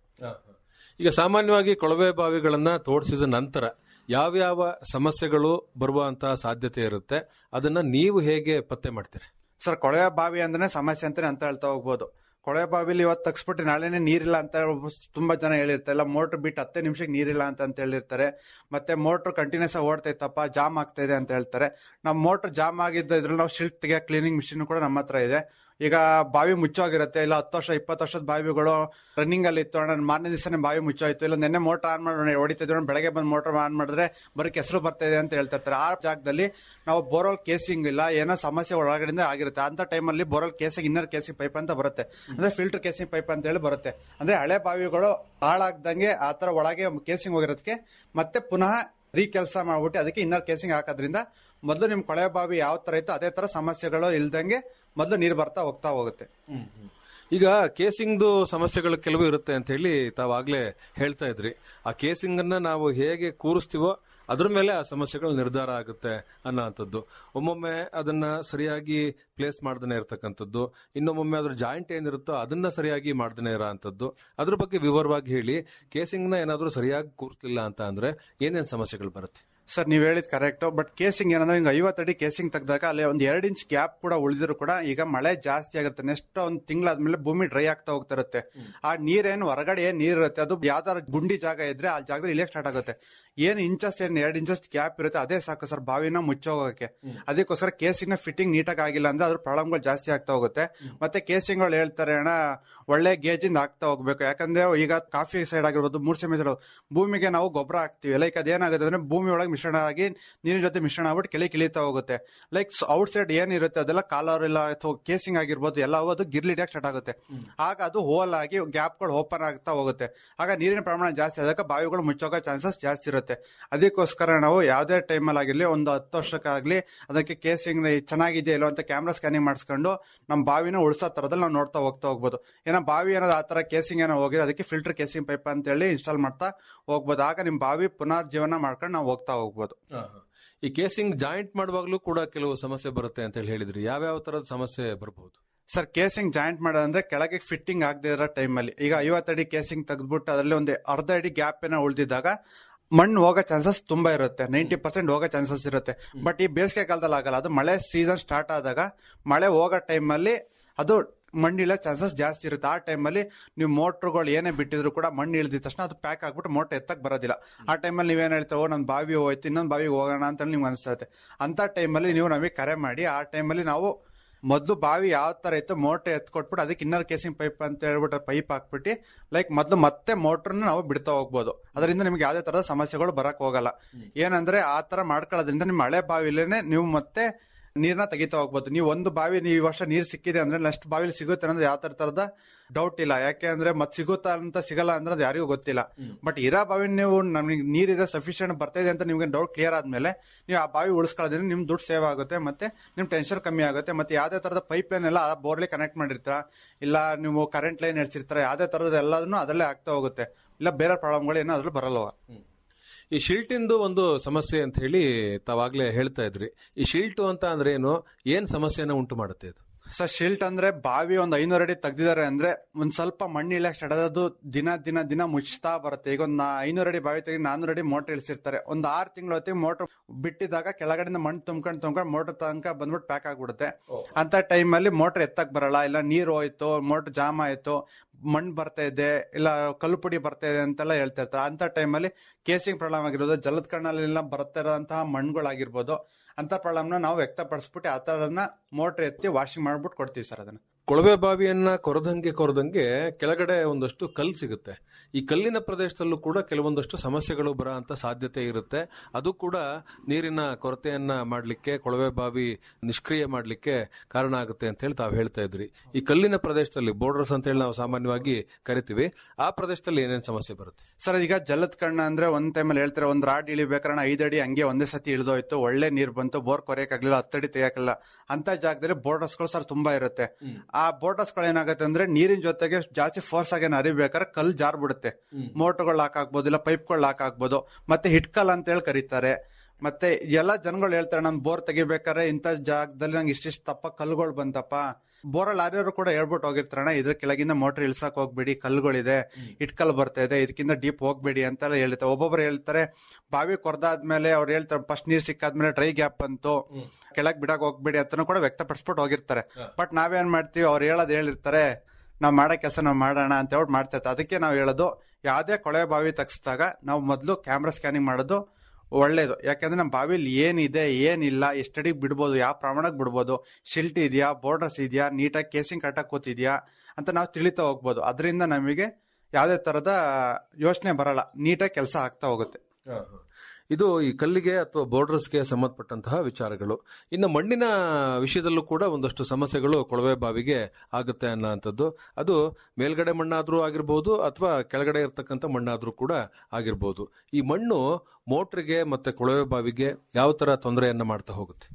ಈಗ ಸಾಮಾನ್ಯವಾಗಿ ಕೊಳವೆ ಬಾವಿಗಳನ್ನ ತೋಡಿಸಿದ ನಂತರ ಯಾವ್ಯಾವ ಸಮಸ್ಯೆಗಳು ಬರುವಂತಹ ಸಾಧ್ಯತೆ ಇರುತ್ತೆ ಅದನ್ನ ನೀವು ಹೇಗೆ ಪತ್ತೆ ಮಾಡ್ತೀರಾ ಸರ್ ಕೊಳವೆ ಬಾವಿ ಅಂದ್ರೆ ಸಮಸ್ಯೆ ಅಂತಾನೆ ಅಂತ ಹೇಳ್ತಾ ಹೋಗ್ಬೋದು ಕೊಳವೆ ಬಾವಿಲಿ ಇವತ್ತು ತಗ್ಸ್ಬಿಟ್ಟು ನಾಳೆನೆ ನೀರಿಲ್ಲ ಅಂತ ಒಬ್ಬ- ತುಂಬಾ ಜನ ಹೇಳಿರ್ತಾರೆ ಇಲ್ಲ ಮೋಟರ್ ಬಿಟ್ಟು ಹತ್ತೇ ನಿಮಿಷಕ್ಕೆ ನೀರಿಲ್ಲ ಅಂತ ಅಂತ ಹೇಳಿರ್ತಾರೆ ಮತ್ತೆ ಮೋಟರ್ ಕಂಟಿನ್ಯೂಸ್ ಆಗಿ ಓಡ್ತೈತಪ್ಪ ಜಾಮ್ ಆಗ್ತಾ ಇದೆ ಅಂತ ಹೇಳ್ತಾರೆ ನಮ್ಮ ಮೋಟರ್ ಜಾಮ್ ಆಗಿದ್ದ ಇದ್ರಲ್ಲಿ ನಾವು ಶಿಲ್ಟ್ ತೆಗಿಯೋ ಕ್ಲೀನಿಂಗ್ ಮಿಷಿನ್ ಕೂಡ ನಮ್ಮ ಹತ್ರ ಇದೆ ಈಗ ಬಾವಿ ಮುಚ್ಚೋಗಿರುತ್ತೆ ಇಲ್ಲ ಹತ್ತು ವರ್ಷ ಇಪ್ಪತ್ತು ವರ್ಷದ ಬಾವಿಗಳು ರನ್ನಿಂಗ್ ಅಲ್ಲಿ ಇತ್ತು ಅಣ್ಣ ಮಾರನೇ ದಿವಸನೇ ಬಾವಿ ಮುಚ್ಚೋಯ್ತು ಇಲ್ಲ ನಿನ್ನೆ ಮೋಟರ್ ಆನ್ ಮಾಡಿ ಹೊಡಿತಿದ್ರು ಅಣ್ಣ, ಬೆಳಗ್ಗೆ ಬಂದು ಮೋಟರ್ ಆನ್ ಮಾಡಿದ್ರೆ ಬರೀ ಕೆಸರು ಬರ್ತಾ ಇದೆ ಅಂತ ಹೇಳ್ತಾ ಇರ್ತಾರೆ ಆ ಜಾಗದಲ್ಲಿ ನಾವು ಬೋರ್ವೆಲ್ ಕೇಸಿಂಗ್ ಇಲ್ಲ ಏನೋ ಸಮಸ್ಯೆ ಒಳಗಡೆಯಿಂದ ಆಗಿರುತ್ತೆ ಅಂತ ಟೈಮಲ್ಲಿ borewell casing inner casing pipe ಅಂತ ಬರುತ್ತೆ ಅಂದ್ರೆ ಫಿಲ್ಟರ್ ಕೇಸಿಂಗ್ ಪೈಪ್ ಅಂತ ಹೇಳಿ ಬರುತ್ತೆ ಅಂದ್ರೆ ಹಳೆ ಬಾವಿಗಳು ಹಾಳಾಗ್ದಂಗೆ ಆ ತರ ಒಳಗೆ ಕೇಸಿಂಗ್ ಹೋಗಿರೋದಕ್ಕೆ ಮತ್ತೆ ಪುನಃ ರೀ ಕೆಲಸ ಮಾಡ್ಬಿಟ್ಟು ಅದಕ್ಕೆ ಇನ್ನರ್ ಕೇಸಿಂಗ್ ಹಾಕೋದ್ರಿಂದ ಮೊದಲು ನಿಮ್ ಕೊಳೆ ಬಾವಿ ಯಾವ ತರ ಇತ್ತು ಅದೇ ತರ ಸಮಸ್ಯೆಗಳು ಇಲ್ದಂಗೆ ಮೊದಲು ನೀರು ಬರ್ತಾ ಹೋಗ್ತಾ ಹೋಗುತ್ತೆ ಈಗ ಕೇಸಿಂಗ್ದು ಸಮಸ್ಯೆಗಳು ಕೆಲವು ಇರುತ್ತೆ ಅಂತ ಹೇಳಿ ತಾವಾಗ್ಲೇ ಹೇಳ್ತಾ ಇದ್ರಿ ಆ ಕೇಸಿಂಗ್ ಅನ್ನ ನಾವು ಹೇಗೆ ಕೂರಿಸ್ತೀವೋ ಅದ್ರ ಮೇಲೆ ಆ ಸಮಸ್ಯೆಗಳು ನಿರ್ಧಾರ ಆಗುತ್ತೆ ಅನ್ನೋಂಥದ್ದು ಒಮ್ಮೊಮ್ಮೆ ಅದನ್ನ ಸರಿಯಾಗಿ ಪ್ಲೇಸ್ ಮಾಡ್ದೇನೆ ಇರತಕ್ಕಂಥದ್ದು ಇನ್ನೊಮ್ಮೊಮ್ಮೆ ಅದ್ರ ಜಾಯಿಂಟ್ ಏನಿರುತ್ತೋ ಅದನ್ನ ಸರಿಯಾಗಿ ಮಾಡ್ದೇನೆ ಇರೋ ಅಂಥದ್ದು ಅದ್ರ ಬಗ್ಗೆ ವಿವರವಾಗಿ ಹೇಳಿ ಕೇಸಿಂಗ್ ನ ಏನಾದ್ರೂ ಸರಿಯಾಗಿ ಕೂರಿಸ್ಲಿಲ್ಲ ಅಂತ ಅಂದ್ರೆ ಏನೇನ್ ಸಮಸ್ಯೆಗಳು ಬರುತ್ತೆ ಸರ್ ನೀವ್ ಹೇಳಿದ್ ಕರೆಕ್ಟ್ ಬಟ್ ಕೇಸಿಂಗ್ ಏನಂದ್ರೆ ಹಿಂಗ ಐವತ್ತಡಿ ಕೇಸಿಂಗ್ ತೆಗ್ದಾಗ ಅಲ್ಲಿ ಒಂದ್ ಎರಡ್ ಇಂಚ್ ಗ್ಯಾಪ್ ಕೂಡ ಉಳಿದಿದ್ರು ಕೂಡ ಈಗ ಮಳೆ ಜಾಸ್ತಿ ಆಗುತ್ತೆ ನೆಕ್ಸ್ಟ್ ಒಂದ್ ತಿಂಗಳಾದ್ಮೇಲೆ ಭೂಮಿ ಡ್ರೈ ಆಗ್ತಾ ಹೋಗ್ತಾ ಇರುತ್ತೆ ಆ ನೀರೇನು ಹೊರಗಡೆ ಏನ್ ನೀರ್ ಇರುತ್ತೆ ಅದು ಯಾವ್ದಾರ ಗುಂಡಿ ಜಾಗ ಇದ್ರೆ ಆ ಜಾಗದಲ್ಲಿ ಇಳಿಯಕ್ ಸ್ಟಾರ್ಟ್ ಆಗುತ್ತೆ ಏನ್ ಇಂಚಸ್ ಏನ್ ಎರಡ್ ಇಂಚಸ್ ಗ್ಯಾಪ್ ಇರುತ್ತೆ ಅದೇ ಸಾಕು ಸರ್ ಬಾವಿನ ಮುಚ್ಚೋಗಕ್ಕೆ ಅದಕ್ಕೋಸ್ಕರ ಕೇಸಿಂಗ್ ನ ಫಿಟ್ಟಿಂಗ್ ನೀಟಾಗಿ ಆಗಿಲ್ಲ ಅಂದ್ರೆ ಅದ್ರ ಪ್ರಾಬ್ಲಮ್ಗಳು ಜಾಸ್ತಿ ಆಗ್ತಾ ಹೋಗುತ್ತೆ ಮತ್ತೆ ಕೇಸಿಂಗ್ ಗಳು ಹೇಳ್ತಾರೆ ಅಣ್ಣ ಒಳ್ಳೆ ಗೇಜಿಂದ ಆಗ್ತಾ ಹೋಗ್ಬೇಕು ಯಾಕಂದ್ರೆ ಈಗ ಕಾಫಿ ಸೈಡ್ ಆಗಿರ್ಬೋದು ಮೂರ್ಸೆಮೆ ಸೈಡ್ ಭೂಮಿಗೆ ನಾವು ಗೊಬ್ಬರ ಹಾಕ್ತಿವಿ ಲೈಕ್ ಅದೇನಾಗುತ್ತೆ ಅಂದ್ರೆ ಭೂಮಿ ಒಳಗೆ ಮಿಶ್ರಣ ಆಗಿ ನೀರಿನ ಜೊತೆ ಮಿಶ್ರಣ ಆಗ್ಬಿಟ್ಟು ಕೆಳಗೆ ಇಳಿತಾ ಹೋಗುತ್ತೆ ಲೈಕ್ ಔಟ್ ಸೈಡ್ ಏನಿರುತ್ತೆ ಅದೆಲ್ಲ ಕಾಲರ್ ಇಲ್ಲ ಅಥವಾ ಕೇಸಿಂಗ್ ಆಗಿರ್ಬೋದು ಎಲ್ಲ ಅದು ಗಿರ್ಲಿ ಹಿಡಿಯಕ್ಕೆ ಸ್ಟಾರ್ಟ್ ಆಗುತ್ತೆ ಆಗ ಅದು ಹೋಲ್ ಆಗಿ ಗ್ಯಾಪ್ಗಳು ಓಪನ್ ಆಗ್ತಾ ಹೋಗುತ್ತೆ ಆಗ ನೀರಿನ ಪ್ರಮಾಣ ಜಾಸ್ತಿ ಆದಾಗ ಬಾವಿಗಳು ಮುಚ್ಚೋಗೋ ಚಾನ್ಸಸ್ ಜಾಸ್ತಿ ಇರುತ್ತೆ ಅದಕ್ಕೋಸ್ಕರ ನಾವು ಯಾವುದೇ ಟೈಮಲ್ಲಿ ಆಗಿರ್ಲಿ ಒಂದು ಹತ್ತು ವರ್ಷಕ್ಕಾಗ್ಲಿ ಅದಕ್ಕೆ ಕೇಸಿಂಗ್ ಚೆನ್ನಾಗಿದೆ ಇಲ್ಲೋ ಅಂತ ಕ್ಯಾಮ್ರಾ ಸ್ಕ್ಯಾನಿಂಗ್ ಮಾಡಿಸ್ಕೊಂಡು ನಮ್ಮ ಬಾವಿನ ಉಳಿಸೋ ತರದಲ್ಲಿ ನಾವು ನೋಡ್ತಾ ಹೋಗ್ತಾ ಹೋಗ್ಬೋದು ಏನೋ ಬಾವಿ ಅನ್ನೋದು ಆ ತರ ಕೇಸಿಂಗ್ ಏನೋ ಹೋಗಿದೆ ಅದಕ್ಕೆ ಫಿಲ್ಟರ್ ಕೇಸಿಂಗ್ ಪೈಪ್ ಅಂತ ಹೇಳಿ ಇನ್ಸ್ಟಾಲ್ ಮಾಡ್ತಾ ಹೋಗ್ಬೋದು ಆಗ ನಿಮ್ ಬಾವಿ ಪುನರ್ಜೀವನ ಮಾಡ್ಕೊಂಡು ನಾವು ಹೋಗ್ತಾ ಹೋಗ್ಬೋದು ಈ ಕೇಸಿಂಗ್ ಜಾಯಿಂಟ್ ಮಾಡುವಾಗ್ಲೂ ಕೂಡ ಕೆಲವು ಸಮಸ್ಯೆ ಬರುತ್ತೆ ಅಂತ ಹೇಳಿ ಹೇಳಿದ್ರಿ ಯಾವ್ಯಾವ ತರದ ಸಮಸ್ಯೆ ಬರಬಹುದು ಸರ್ ಕೇಸಿಂಗ್ ಜಾಯಿಂಟ್ ಮಾಡೋದಂದ್ರೆ ಕೆಳಗೆ ಫಿಟ್ಟಿಂಗ್ ಆಗದೆ ಇರೋ ಟೈಮಲ್ಲಿ ಈಗ ಐವತ್ತಡಿ ಕೇಸಿಂಗ್ ತೆಗೆದ್ಬಿಟ್ಟು ಅದರಲ್ಲಿ ಒಂದು ಅರ್ಧ ಅಡಿ ಗ್ಯಾಪ್ ಏನೋ ಉಳಿದಿದ್ದಾಗ ಮಣ್ಣು ಹೋಗೋ ಚಾನ್ಸಸ್ ತುಂಬಾ ಇರುತ್ತೆ ನೈಂಟಿ ಪರ್ಸೆಂಟ್ ಹೋಗೋ ಚಾನ್ಸಸ್ ಇರುತ್ತೆ ಬಟ್ ಈ ಬೇಸಿಗೆ ಕಾಲದಲ್ಲಿ ಆಗಲ್ಲ ಅದು ಮಳೆ ಸೀಸನ್ ಸ್ಟಾರ್ಟ್ ಆದಾಗ ಮಳೆ ಹೋಗೋ ಟೈಮಲ್ಲಿ ಅದು ಮಣ್ಣು ಇಳೋ ಚಾನ್ಸಸ್ ಜಾಸ್ತಿ ಇರುತ್ತೆ ಆ ಟೈಮಲ್ಲಿ ನೀವು ಮೋಟ್ರುಗಳು ಏನೇ ಬಿಟ್ಟಿದ್ರು ಕೂಡ ಮಣ್ಣು ಇಳಿದ ತಕ್ಷಣ ಅದು ಪ್ಯಾಕ್ ಆಗ್ಬಿಟ್ಟು ಮೋಟರ್ ಎತ್ತಕ್ ಬರೋದಿಲ್ಲ ಆ ಟೈಮಲ್ಲಿ ನೀವೇನು ಹೇಳ್ತಾ ಓ ನನ್ನ ಬಾವಿ ಹೋಯ್ತು ಇನ್ನೊಂದು ಬಾವಿಗೆ ಹೋಗೋಣ ಅಂತ ನಿಮ್ಗೆ ಅನಿಸ್ತದೆ ಅಂತ ಟೈಮಲ್ಲಿ ನೀವು ನಮಗೆ ಕರೆ ಮಾಡಿ ಆ ಟೈಮಲ್ಲಿ ನಾವು ಮೊದಲು ಬಾವಿ ಯಾವ ತರ ಇತ್ತು ಮೋಟರ್ ಎತ್ಕೊಟ್ಬಿಟ್ಟು ಅದಕ್ಕೆ ಇನ್ನರ್ ಕೇಸಿಂಗ್ ಪೈಪ್ ಅಂತ ಹೇಳ್ಬಿಟ್ಟು ಪೈಪ್ ಹಾಕ್ಬಿಟ್ಟು ಲೈಕ್ ಮೊದಲು ಮತ್ತೆ ಮೋಟರ್ನ ನಾವು ಬಿಡ್ತಾ ಹೋಗ್ಬೋದು ಅದರಿಂದ ನಿಮ್ಗೆ ಯಾವುದೇ ತರದ ಸಮಸ್ಯೆಗಳು ಬರಕ್ ಹೋಗಲ್ಲ ಏನಂದ್ರೆ ಆ ತರ ಮಾಡ್ಕೊಳ್ಳೋದ್ರಿಂದ ನಿಮ್ಮ ಹಳೆ ಬಾವಿಲೇನೆ ನೀವು ಮತ್ತೆ ನೀರ್ನ ತೆಗಿತಾ ಹೋಗ್ಬೋದು ನೀವು ಒಂದು ಬಾವಿ ನೀವು ಈ ವರ್ಷ ನೀರ್ ಸಿಕ್ಕಿದೆ ಅಂದ್ರೆ ನೆಕ್ಸ್ಟ್ ಬಾವಿಲಿ ಸಿಗುತ್ತೆ ಅನ್ನೋದು ಯಾವ ತರ ತರದ ಡೌಟ್ ಇಲ್ಲ ಯಾಕೆ ಅಂದ್ರೆ ಮತ್ ಸಿಗುತ್ತಾ ಅಂತ ಸಿಗಲ್ಲ ಅಂದ್ರೆ ಅದು ಯಾರಿಗೂ ಗೊತ್ತಿಲ್ಲ ಬಟ್ ಇರೋ ಬಾವಿ ನೀವು ನಮಗೆ ನೀರಿದೆ ಸಫಿಶಿಯಂಟ್ ಬರ್ತಾ ಇದೆ ಅಂತ ನಿಮ್ಗೆ ಡೌಟ್ ಕ್ಲಿಯರ್ ಆದ್ಮೇಲೆ ನೀವು ಆ ಬಾವಿ ಉಳಿಸ್ಕೊಳ್ಳೋದ್ರಿಂದ ನಿಮ್ ದುಡ್ಡು ಸೇವ್ ಆಗುತ್ತೆ ಮತ್ತೆ ನಿಮ್ ಟೆನ್ಷನ್ ಕಮ್ಮಿ ಆಗುತ್ತೆ ಮತ್ತೆ ಯಾವ್ದೇ ತರದ ಪೈಪ್ ಲೈನ್ ಎಲ್ಲ ಆ ಬೋರ್ಲಿ ಕನೆಕ್ಟ್ ಮಾಡಿರ್ತೀರ ಇಲ್ಲ ನೀವು ಕರೆಂಟ್ ಲೈನ್ ಹೇಳ್ಸಿರ್ತಾರ ಯಾವ್ದೇ ತರದ ಎಲ್ಲದನ್ನು ಅದರಲ್ಲೇ ಆಗ್ತಾ ಹೋಗುತ್ತೆ ಇಲ್ಲ ಬೇರೆ ಪ್ರಾಬ್ಲಮ್ಗಳು ಏನೋ ಅದ್ರಲ್ಲಿ ಬರಲ್ವ ಈ ಶಿಲ್ಟಿಂದು ಒಂದು ಸಮಸ್ಯೆ ಅಂತ ಹೇಳಿ ತಾವಾಗ್ಲೇ ಹೇಳ್ತಾ ಇದ್ರಿ ಈ ಶಿಲ್ಟು ಅಂತ ಅಂದ್ರೆ ಏನು ಏನ್ ಸಮಸ್ಯೆನ ಉಂಟು ಮಾಡುತ್ತೆ ಇದು ಸರ್ ಶಿಲ್ಟ್ ಅಂದ್ರೆ ಬಾವಿ ಒಂದ್ ಐನೂರು ಅಡಿ ತೆಗ್ದಿದ್ದಾರೆ ಅಂದ್ರೆ ಒಂದ್ ಸ್ವಲ್ಪ ಮಣ್ಣು ಇಳಕ್ ಸ್ಟಾರ್ಟ್ ಅದು ದಿನ ದಿನ ದಿನ ಮುಚ್ತಾ ಬರುತ್ತೆ ಈಗ ಒಂದ್ ಐನೂರು ಅಡಿ ಬಾವಿ ತೆಗಿ ನಾನೂರು ಅಡಿ ಮೋಟರ್ ಇಳಿಸಿರ್ತಾರೆ ಒಂದ್ ಆರು ತಿಂಗಳ ಹೊತ್ತಿಗೆ ಮೋಟರ್ ಬಿಟ್ಟಿದಾಗ ಕೆಳಗಡೆಯಿಂದ ಮಣ್ಣು ತುಂಬ್ಕೊಂಡು ತುಂಬ್ಕೊಂಡು ಮೋಟರ್ ತನಕ ಬಂದ್ಬಿಟ್ಟು ಪ್ಯಾಕ್ ಆಗ್ಬಿಡುತ್ತೆ ಅಂತ ಟೈಮಲ್ಲಿ ಮೋಟರ್ ಎತ್ತಕ್ ಬರಲ್ಲ ಇಲ್ಲ ನೀರು ಹೋಯ್ತು ಮೋಟರ್ ಜಾಮ್ ಆಯ್ತು ಮಣ್ಣು ಬರ್ತಾ ಇದೆ ಇಲ್ಲ ಕಲ್ಲು ಪುಡಿ ಬರ್ತಾ ಇದೆ ಅಂತೆಲ್ಲ ಹೇಳ್ತಾ ಇರ್ತಾರೆ ಅಂತ ಟೈಮಲ್ಲಿ ಕೇಸಿಂಗ್ ಪ್ರಾಬ್ಲಮ್ ಆಗಿರ್ಬೋದು ಜಲದ ಕಣ್ಣಲ್ಲೆಲ್ಲ ಬರ್ತಾ ಇರೋಂತಹ ಮಣ್ಣುಗಳಾಗಿರ್ಬೋದು ಅಂತ ಪ್ರಾಬ್ಲಮ್ನ ನಾವು ವ್ಯಕ್ತಪಡಿಸ್ಬಿಟ್ಟು ಆ ತರನ ಮೋಟರ್ ಎತ್ತಿ ವಾಷಿಂಗ್ ಮಾಡ್ಬಿಟ್ಟು ಕೊಡ್ತೀವಿ ಸರ್ ಅದನ್ನ ಕೊಳವೆ ಬಾವಿಯನ್ನ ಕೊರದಂಗೆ ಕೊರದಂಗೆ ಕೆಳಗಡೆ ಒಂದಷ್ಟು ಕಲ್ಲು ಸಿಗುತ್ತೆ ಈ ಕಲ್ಲಿನ ಪ್ರದೇಶದಲ್ಲೂ ಕೂಡ ಕೆಲವೊಂದಷ್ಟು ಸಮಸ್ಯೆಗಳು ಬರೋ ಅಂತ ಸಾಧ್ಯತೆ ಇರುತ್ತೆ ಅದು ಕೂಡ ನೀರಿನ ಕೊರತೆಯನ್ನ ಮಾಡಲಿಕ್ಕೆ ಕೊಳವೆ ಬಾವಿ ನಿಷ್ಕ್ರಿಯ ಮಾಡಲಿಕ್ಕೆ ಕಾರಣ ಆಗುತ್ತೆ ಅಂತ ಹೇಳಿ ತಾವು ಹೇಳ್ತಾ ಇದ್ರಿ ಈ ಕಲ್ಲಿನ ಪ್ರದೇಶದಲ್ಲಿ ಬೋರ್ಡರ್ಸ್ ಅಂತ ಹೇಳಿ ನಾವು ಸಾಮಾನ್ಯವಾಗಿ ಕರಿತೀವಿ ಆ ಪ್ರದೇಶದಲ್ಲಿ ಏನೇನು ಸಮಸ್ಯೆ ಬರುತ್ತೆ ಸರ್ ಈಗ ಜಲದ ಕಣ್ಣ ಅಂದ್ರೆ ಒಂದ್ ಟೈಮಲ್ಲಿ ಹೇಳ್ತಾರೆ ಒಂದ್ ರಾಡ್ ಇಳಿಬೇಕಾದ್ರೆ ಐದ್ ಅಡಿ ಹಂಗೆ ಒಂದೇ ಸತಿ ಇಳಿದೋಯ್ತು ಒಳ್ಳೆ ನೀರ್ ಬಂತು ಬೋರ್ ಕೊರೆಯಕ್ಕಾಗ್ಲಿಲ್ಲ ಹತ್ತಡಿ ತೆಗಿಯಕ್ಕಿಲ್ಲ ಅಂತ ಜಾಗದಲ್ಲಿ ಬೋರ್ಡರ್ಸ್ಗಳು ಸರ್ ತುಂಬಾ ಇರುತ್ತೆ ಆ ಬೋರ್ಡರ್ಸ್ಗಳು ಏನಾಗುತ್ತೆ ಅಂದ್ರೆ ನೀರಿನ ಜೊತೆಗೆ ಜಾಸ್ತಿ ಫೋರ್ಸ್ ಆಗಿ ಏನ್ ಹರಿಬೇಕಾದ್ರೆ ಕಲ್ ಜಾರ್ ಬಿಡುತ್ತೆ ಮೋಟರ್ಗಳು ಲಾಕ್ ಆಗ್ಬೋದು ಇಲ್ಲ ಪೈಪ್ಗಳು ಲಾಕ್ ಆಗ್ಬೋದು ಮತ್ತೆ ಹಿಟ್ಕಲ್ ಅಂತ ಹೇಳಿ ಕರೀತಾರೆ ಮತ್ತೆ ಎಲ್ಲ ಜನಗಳು ಹೇಳ್ತಾರೆ ನಮ್ ಬೋರ್ ತೆಗಿಬೇಕಾದ್ರೆ ಇಂಥ ಜಾಗದಲ್ಲಿ ನಂಗೆ ಇಷ್ಟಿಷ್ಟು ತಪ್ಪ ಕಲ್ಲುಗಳು ಬಂತಪ್ಪ ಬೋರಲ್ಲಿ ಯಾರ್ಯಾರು ಕೂಡ ಹೇಳ್ಬಿಟ್ಟು ಹೋಗಿರ್ತಾರಣ ಇದ್ರ ಕೆಳಗಿಂದ ಮೋಟರ್ ಇಳ್ಸಕ್ ಹೋಗ್ಬೇಡಿ ಕಲ್ಲುಗಳಿದೆ ಇಟ್ಕಲ್ ಬರ್ತಾ ಇದೆ ಇದಕ್ಕಿಂತ ಡೀಪ್ ಹೋಗ್ಬೇಡಿ ಅಂತೆಲ್ಲ ಹೇಳ್ತಾರೆ ಒಬ್ಬೊಬ್ರು ಹೇಳ್ತಾರೆ ಬಾವಿ ಕೊರ್ದಾದ್ಮೇಲೆ ಅವ್ರು ಹೇಳ್ತಾರೆ ಫಸ್ಟ್ ನೀರ್ ಸಿಕ್ಕಾದ್ಮೇಲೆ ಡ್ರೈ ಗ್ಯಾಪ್ ಬಂತು ಕೆಳಗ್ ಬಿಡಕ್ ಹೋಗ್ಬೇಡಿ ಅಂತಾನು ಕೂಡ ವ್ಯಕ್ತಪಡಿಸ್ಬಿಟ್ಟು ಹೋಗಿರ್ತಾರೆ ಬಟ್ ನಾವೇನ್ ಮಾಡ್ತೀವಿ ಅವ್ರು ಹೇಳೋದ್ ಹೇಳಿರ್ತಾರೆ ನಾವ್ ಮಾಡೋ ಕೆಲಸ ನಾವ್ ಮಾಡೋಣ ಅಂತ ಹೇಳ್ಬಿಟ್ಟು ಮಾಡ್ತಾ ಇರ್ತಾರೆ ಅದಕ್ಕೆ ನಾವ್ ಹೇಳೋದು ಯಾವ್ದೇ ಕೊಳೆ ಬಾವಿ ತಗ್ಸಿದಾಗ ನಾವು ಮೊದಲು ಕ್ಯಾಮ್ರಾ ಸ್ಕ್ಯಾನಿಂಗ್ ಮಾಡೋದು ಒಳ್ಳೇದು ಯಾಕಂದ್ರೆ ನಮ್ಮ ಬಾವಿಲಿ ಏನಿದೆ ಏನಿಲ್ಲ ಎಷ್ಟಡಿಗೆ ಬಿಡ್ಬೋದು ಯಾವ ಪ್ರಮಾಣಕ್ಕೆ ಬಿಡ್ಬೋದು ಶಿಲ್ಟ್ ಇದೆಯಾ ಬೋರ್ಡರ್ಸ್ ಇದೆಯಾ ನೀಟಾಗಿ ಕೇಸಿಂಗ್ ಕರೆಕ್ಟಾಗಿ ಕೂತಿದ್ಯಾ ಅಂತ ನಾವು ತಿಳಿತಾ ಹೋಗ್ಬೋದು ಅದರಿಂದ ನಮಗೆ ಯಾವುದೇ ತರದ ಯೋಚನೆ ಬರಲ್ಲ ನೀಟಾಗಿ ಕೆಲಸ ಆಗ್ತಾ ಹೋಗುತ್ತೆ ಇದು ಈ ಕಲ್ಲಿಗೆ ಅಥವಾ ಬೋರ್ಡರ್ಸ್ಗೆ ಸಂಬಂಧಪಟ್ಟಂತಹ ವಿಚಾರಗಳು ಇನ್ನು ಮಣ್ಣಿನ ವಿಷಯದಲ್ಲೂ ಕೂಡ ಒಂದಷ್ಟು ಸಮಸ್ಯೆಗಳು ಕೊಳವೆ ಬಾವಿಗೆ ಆಗುತ್ತೆ ಅನ್ನೋಂಥದ್ದು ಅದು ಮೇಲ್ಗಡೆ ಮಣ್ಣಾದ್ರೂ ಆಗಿರ್ಬೋದು ಅಥವಾ ಕೆಳಗಡೆ ಇರ್ತಕ್ಕಂಥ ಮಣ್ಣಾದ್ರೂ ಕೂಡ ಆಗಿರ್ಬೋದು ಈ ಮಣ್ಣು ಮೋಟ್ರಿಗೆ ಮತ್ತೆ ಕೊಳವೆ ಬಾವಿಗೆ ಯಾವ ತರ ತೊಂದರೆಯನ್ನ ಮಾಡ್ತಾ ಹೋಗುತ್ತೆ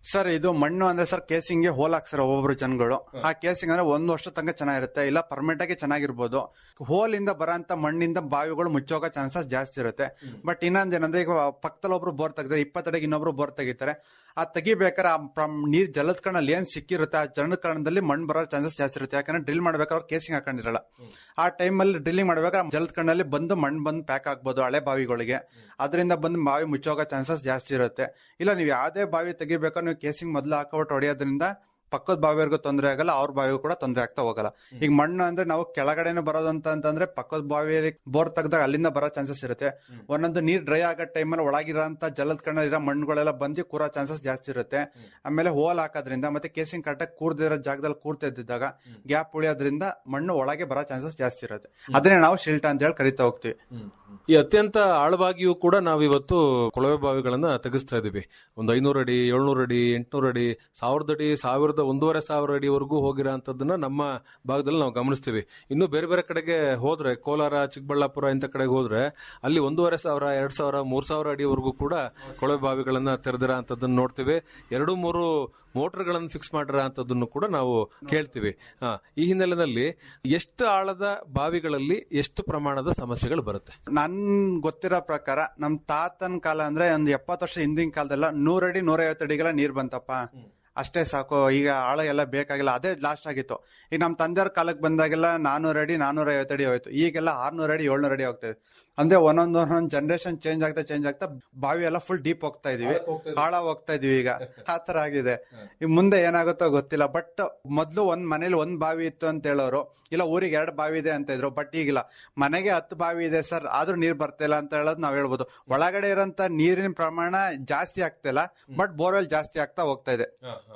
ಸರ್ ಇದು ಮಣ್ಣು ಅಂದ್ರೆ ಸರ್ ಕೇಸಿಂಗ್ ಗೆ ಹೋಲ್ ಹಾಕ್ಸರ್ ಒಬ್ಬೊಬ್ರು ಜನಗಳು ಆ ಕೇಸಿಂಗ್ ಅಂದ್ರೆ ಒಂದ್ ವರ್ಷ ತನಕ ಚೆನ್ನಾಗಿರುತ್ತೆ ಇಲ್ಲ ಪರ್ಮನೆಂಟ್ ಆಗಿ ಚೆನ್ನಾಗಿರ್ಬೋದು ಹೋಲ್ ಇಂದ ಬರೋಂತ ಮಣ್ಣಿಂದ ಬಾವಿಗಳು ಮುಚ್ಚೋಗೋ ಚಾನ್ಸಸ್ ಜಾಸ್ತಿ ಇರುತ್ತೆ ಬಟ್ ಇನ್ನೊಂದ್ ಏನಂದ್ರೆ ಈಗ ಪಕ್ಕದಲ್ಲಿ ಒಬ್ರು ಬೋರ್ ತೆಗ್ದ್ರೆ ಇಪ್ಪತ್ತಡಿಗೆ ಇನ್ನೊಬ್ರು ಬೋರ್ ತೆಗಿತಾರೆ ಆ ತೆಗಿಬೇಕಾದ್ರೆ ಆ ಪ್ರಮ್- ನೀರ್ ಜಲದ ಕಣಲ್ಲಿ ಏನ್ ಸಿಕ್ಕಿರುತ್ತೆ ಆ ಜಲದ ಕಣದಲ್ಲಿ ಮಣ್ಣು ಬರೋ ಚಾನ್ಸಸ್ ಜಾಸ್ತಿ ಇರುತ್ತೆ ಯಾಕಂದ್ರೆ ಡ್ರಿಲ್ ಮಾಡ್ಬೇಕಾದ್ರೆ ಅವ್ರು ಕೇಸಿಂಗ್ ಹಾಕೊಂಡಿರಲ್ಲ ಆ ಟೈಮಲ್ಲಿ ಡ್ರಿಲ್ಲಿಂಗ್ ಮಾಡ್ಬೇಕಾದ್ರೆ ಜಲದ ಕಣ್ಣಲ್ಲಿ ಬಂದು ಮಣ್ಣು ಬಂದು ಪ್ಯಾಕ್ ಆಗ್ಬೋದು ಹಳೆ ಬಾವಿಗಳಿಗೆ ಅದರಿಂದ ಬಂದು ಬಾವಿ ಮುಚ್ಚೋಗೋ ಚಾನ್ಸಸ್ ಜಾಸ್ತಿ ಇರುತ್ತೆ ಇಲ್ಲ ನೀವು ಯಾವ್ದೇ ಬಾವಿ ತೆಗಿಬೇಕಾದ್ರೆ ನೀವು ಕೇಸಿಂಗ್ ಮೊದಲು ಹಾಕೊಬಿಟ್ಟು ಹೊಡೆಯೋದ್ರಿಂದ ಪಕ್ಕದ ಬಾವಿಯವ್ರಿಗೂ ತೊಂದರೆ ಆಗಲ್ಲ ಅವ್ರ ಬಾವಿಗೂ ಕೂಡ ತೊಂದರೆ ಆಗ್ತಾ ಹೋಗಲ್ಲ ಈಗ ಮಣ್ಣು ಅಂದ್ರೆ ನಾವು ಕೆಳಗಡೆನೆ ಬರೋದು ಅಂತ ಅಂತಂದ್ರೆ ಪಕ್ಕದ ಬಾವಿಯಲ್ಲಿ ಬೋರ್ ತೆಗ್ದಾಗ ಅಲ್ಲಿಂದ ಬರೋ ಚಾನ್ಸಸ್ ಇರುತ್ತೆ ಒಂದೊಂದು ನೀರ್ ಡ್ರೈ ಆಗೋ ಟೈಮಲ್ಲಿ ಒಳಗಿರೋಂತ ಜಲದ ಕಣ್ಣಲ್ಲಿರೋ ಮಣ್ಣುಗಳೆಲ್ಲ ಬಂದು ಕೂರೋ ಚಾನ್ಸಸ್ ಜಾಸ್ತಿ ಇರುತ್ತೆ ಆಮೇಲೆ ಹೋಲ್ ಹಾಕೋದ್ರಿಂದ ಮತ್ತೆ ಕೇಸಿಂಗ್ ಕರೆಕ್ಟಾಗಿ ಕೂರ್ದಿರೋ ಜಾಗದಲ್ಲಿ ಕೂರ್ತಾ ಇದ್ದಿದ್ದಾಗ ಗ್ಯಾಪ್ ಉಳಿಯೋದ್ರಿಂದ ಮಣ್ಣು ಒಳಗೆ ಬರೋ ಚಾನ್ಸಸ್ ಜಾಸ್ತಿ ಇರುತ್ತೆ ಅದನ್ನೇ ನಾವು ಶಿಲ್ಟ ಅಂತ ಹೇಳಿ ಕರಿತಾ ಹೋಗ್ತೀವಿ ಈ ಅತ್ಯಂತ ಆಳವಾಗಿಯೂ ಕೂಡ ನಾವು ಇವತ್ತು ಕೊಳವೆ ಬಾವಿಗಳನ್ನ ತೆಗೆಸ್ತಾ ಇದೀವಿ ಒಂದು ಐನೂರು ಅಡಿ ಏಳ್ನೂರು ಅಡಿ ಎಂಟ್ನೂರು ಅಡಿ ಸಾವಿರದ ಅಡಿ ಸಾವಿರದ ಒಂದೂವರೆ ಸಾವಿರ ಅಡಿವರೆಗೂ ಹೋಗಿರೋ ಅಂತದನ್ನ ನಮ್ಮ ಭಾಗದಲ್ಲಿ ನಾವು ಗಮನಿಸ್ತೀವಿ ಇನ್ನು ಬೇರೆ ಬೇರೆ ಕಡೆಗೆ ಹೋದ್ರೆ ಕೋಲಾರ ಚಿಕ್ಕಬಳ್ಳಾಪುರ ಇಂಥ ಕಡೆಗೆ ಹೋದ್ರೆ ಅಲ್ಲಿ ಒಂದೂವರೆ ಸಾವಿರ ಎರಡ್ ಸಾವಿರ ಮೂರ್ ಸಾವಿರ ಅಡಿವರೆಗೂ ಕೂಡ ಕೊಳವೆ ಬಾವಿಗಳನ್ನ ತೆರೆದಿರೋ ಅಂತದನ್ನ ನೋಡ್ತೀವಿ ಎರಡು ಮೂರು ಮೋಟರ್ಗಳನ್ನು ಫಿಕ್ಸ್ ಮಾಡಿರೋ ಅಂತದನ್ನು ಕೂಡ ನಾವು ಕೇಳ್ತೀವಿ ಹಾ, ಈ ಹಿನ್ನೆಲೆಯಲ್ಲಿ ಎಷ್ಟು ಆಳದ ಬಾವಿಗಳಲ್ಲಿ ಎಷ್ಟು ಪ್ರಮಾಣದ ಸಮಸ್ಯೆಗಳು ಬರುತ್ತೆ ನನ್ ಗೊತ್ತಿರೋ ಪ್ರಕಾರ ನಮ್ ತಾತನ್ ಕಾಲ ಅಂದ್ರೆ ಒಂದ್ ಎಪ್ಪತ್ತು ವರ್ಷ ಹಿಂದಿನ ಕಾಲದಲ್ಲ ನೂರಡಿ ನೂರೈವತ್ತು ಅಡಿಗೆಲ್ಲ ನೀರ್ ಬಂತಪ್ಪ ಅಷ್ಟೇ ಸಾಕು ಈಗ ಆಳ ಎಲ್ಲ ಬೇಕಾಗಿಲ್ಲ ಅದೇ ಲಾಸ್ಟ್ ಆಗಿತ್ತು ಈಗ ನಮ್ ತಂದೆಯವ್ರ ಕಾಲಕ್ಕೆ ಬಂದಾಗೆಲ್ಲ ನಾನೂರ ಅಡಿ ನಾನೂರ ಐವತ್ತು ಅಡಿ ಹೋಯ್ತು ಈಗೆಲ್ಲ ಆರ್ನೂರ ಅಡಿ ಏಳ್ನೂರ ಅಡಿ ಹೋಗ್ತದೆ ಅಂದ್ರೆ ಒಂದೊಂದ್ ಒಂದೊಂದ್ ಜನರೇಷನ್ ಚೇಂಜ್ ಆಗ್ತಾ ಚೇಂಜ್ ಆಗ್ತಾ ಬಾವಿ ಎಲ್ಲ ಫುಲ್ ಡೀಪ್ ಹೋಗ್ತಾ ಇದೀವಿ ಆಳ ಹೋಗ್ತಾ ಇದೀವಿ ಈಗ ಆ ತರ ಆಗಿದೆ ಈಗ ಮುಂದೆ ಏನಾಗುತ್ತೋ ಗೊತ್ತಿಲ್ಲ ಬಟ್ ಮೊದ್ಲು ಒಂದ್ ಮನೇಲಿ ಒಂದ್ ಬಾವಿ ಇತ್ತು ಅಂತ ಹೇಳೋರು ಇಲ್ಲ ಊರಿಗೆ ಎರಡು ಬಾವಿ ಇದೆ ಅಂತ ಇದ್ರು ಬಟ್ ಈಗಿಲ್ಲ ಮನೆಗೆ ಹತ್ತು ಬಾವಿ ಇದೆ ಸರ್ ಆದ್ರೂ ನೀರ್ ಬರ್ತಿಲ್ಲ ಅಂತ ಹೇಳೋದು ನಾವ್ ಹೇಳ್ಬೋದು ಒಳಗಡೆ ಇರೋಂತ ನೀರಿನ ಪ್ರಮಾಣ ಜಾಸ್ತಿ ಆಗ್ತಿಲ್ಲ ಬಟ್ ಬೋರ್ವೆಲ್ ಜಾಸ್ತಿ ಆಗ್ತಾ ಹೋಗ್ತಾ ಇದೆ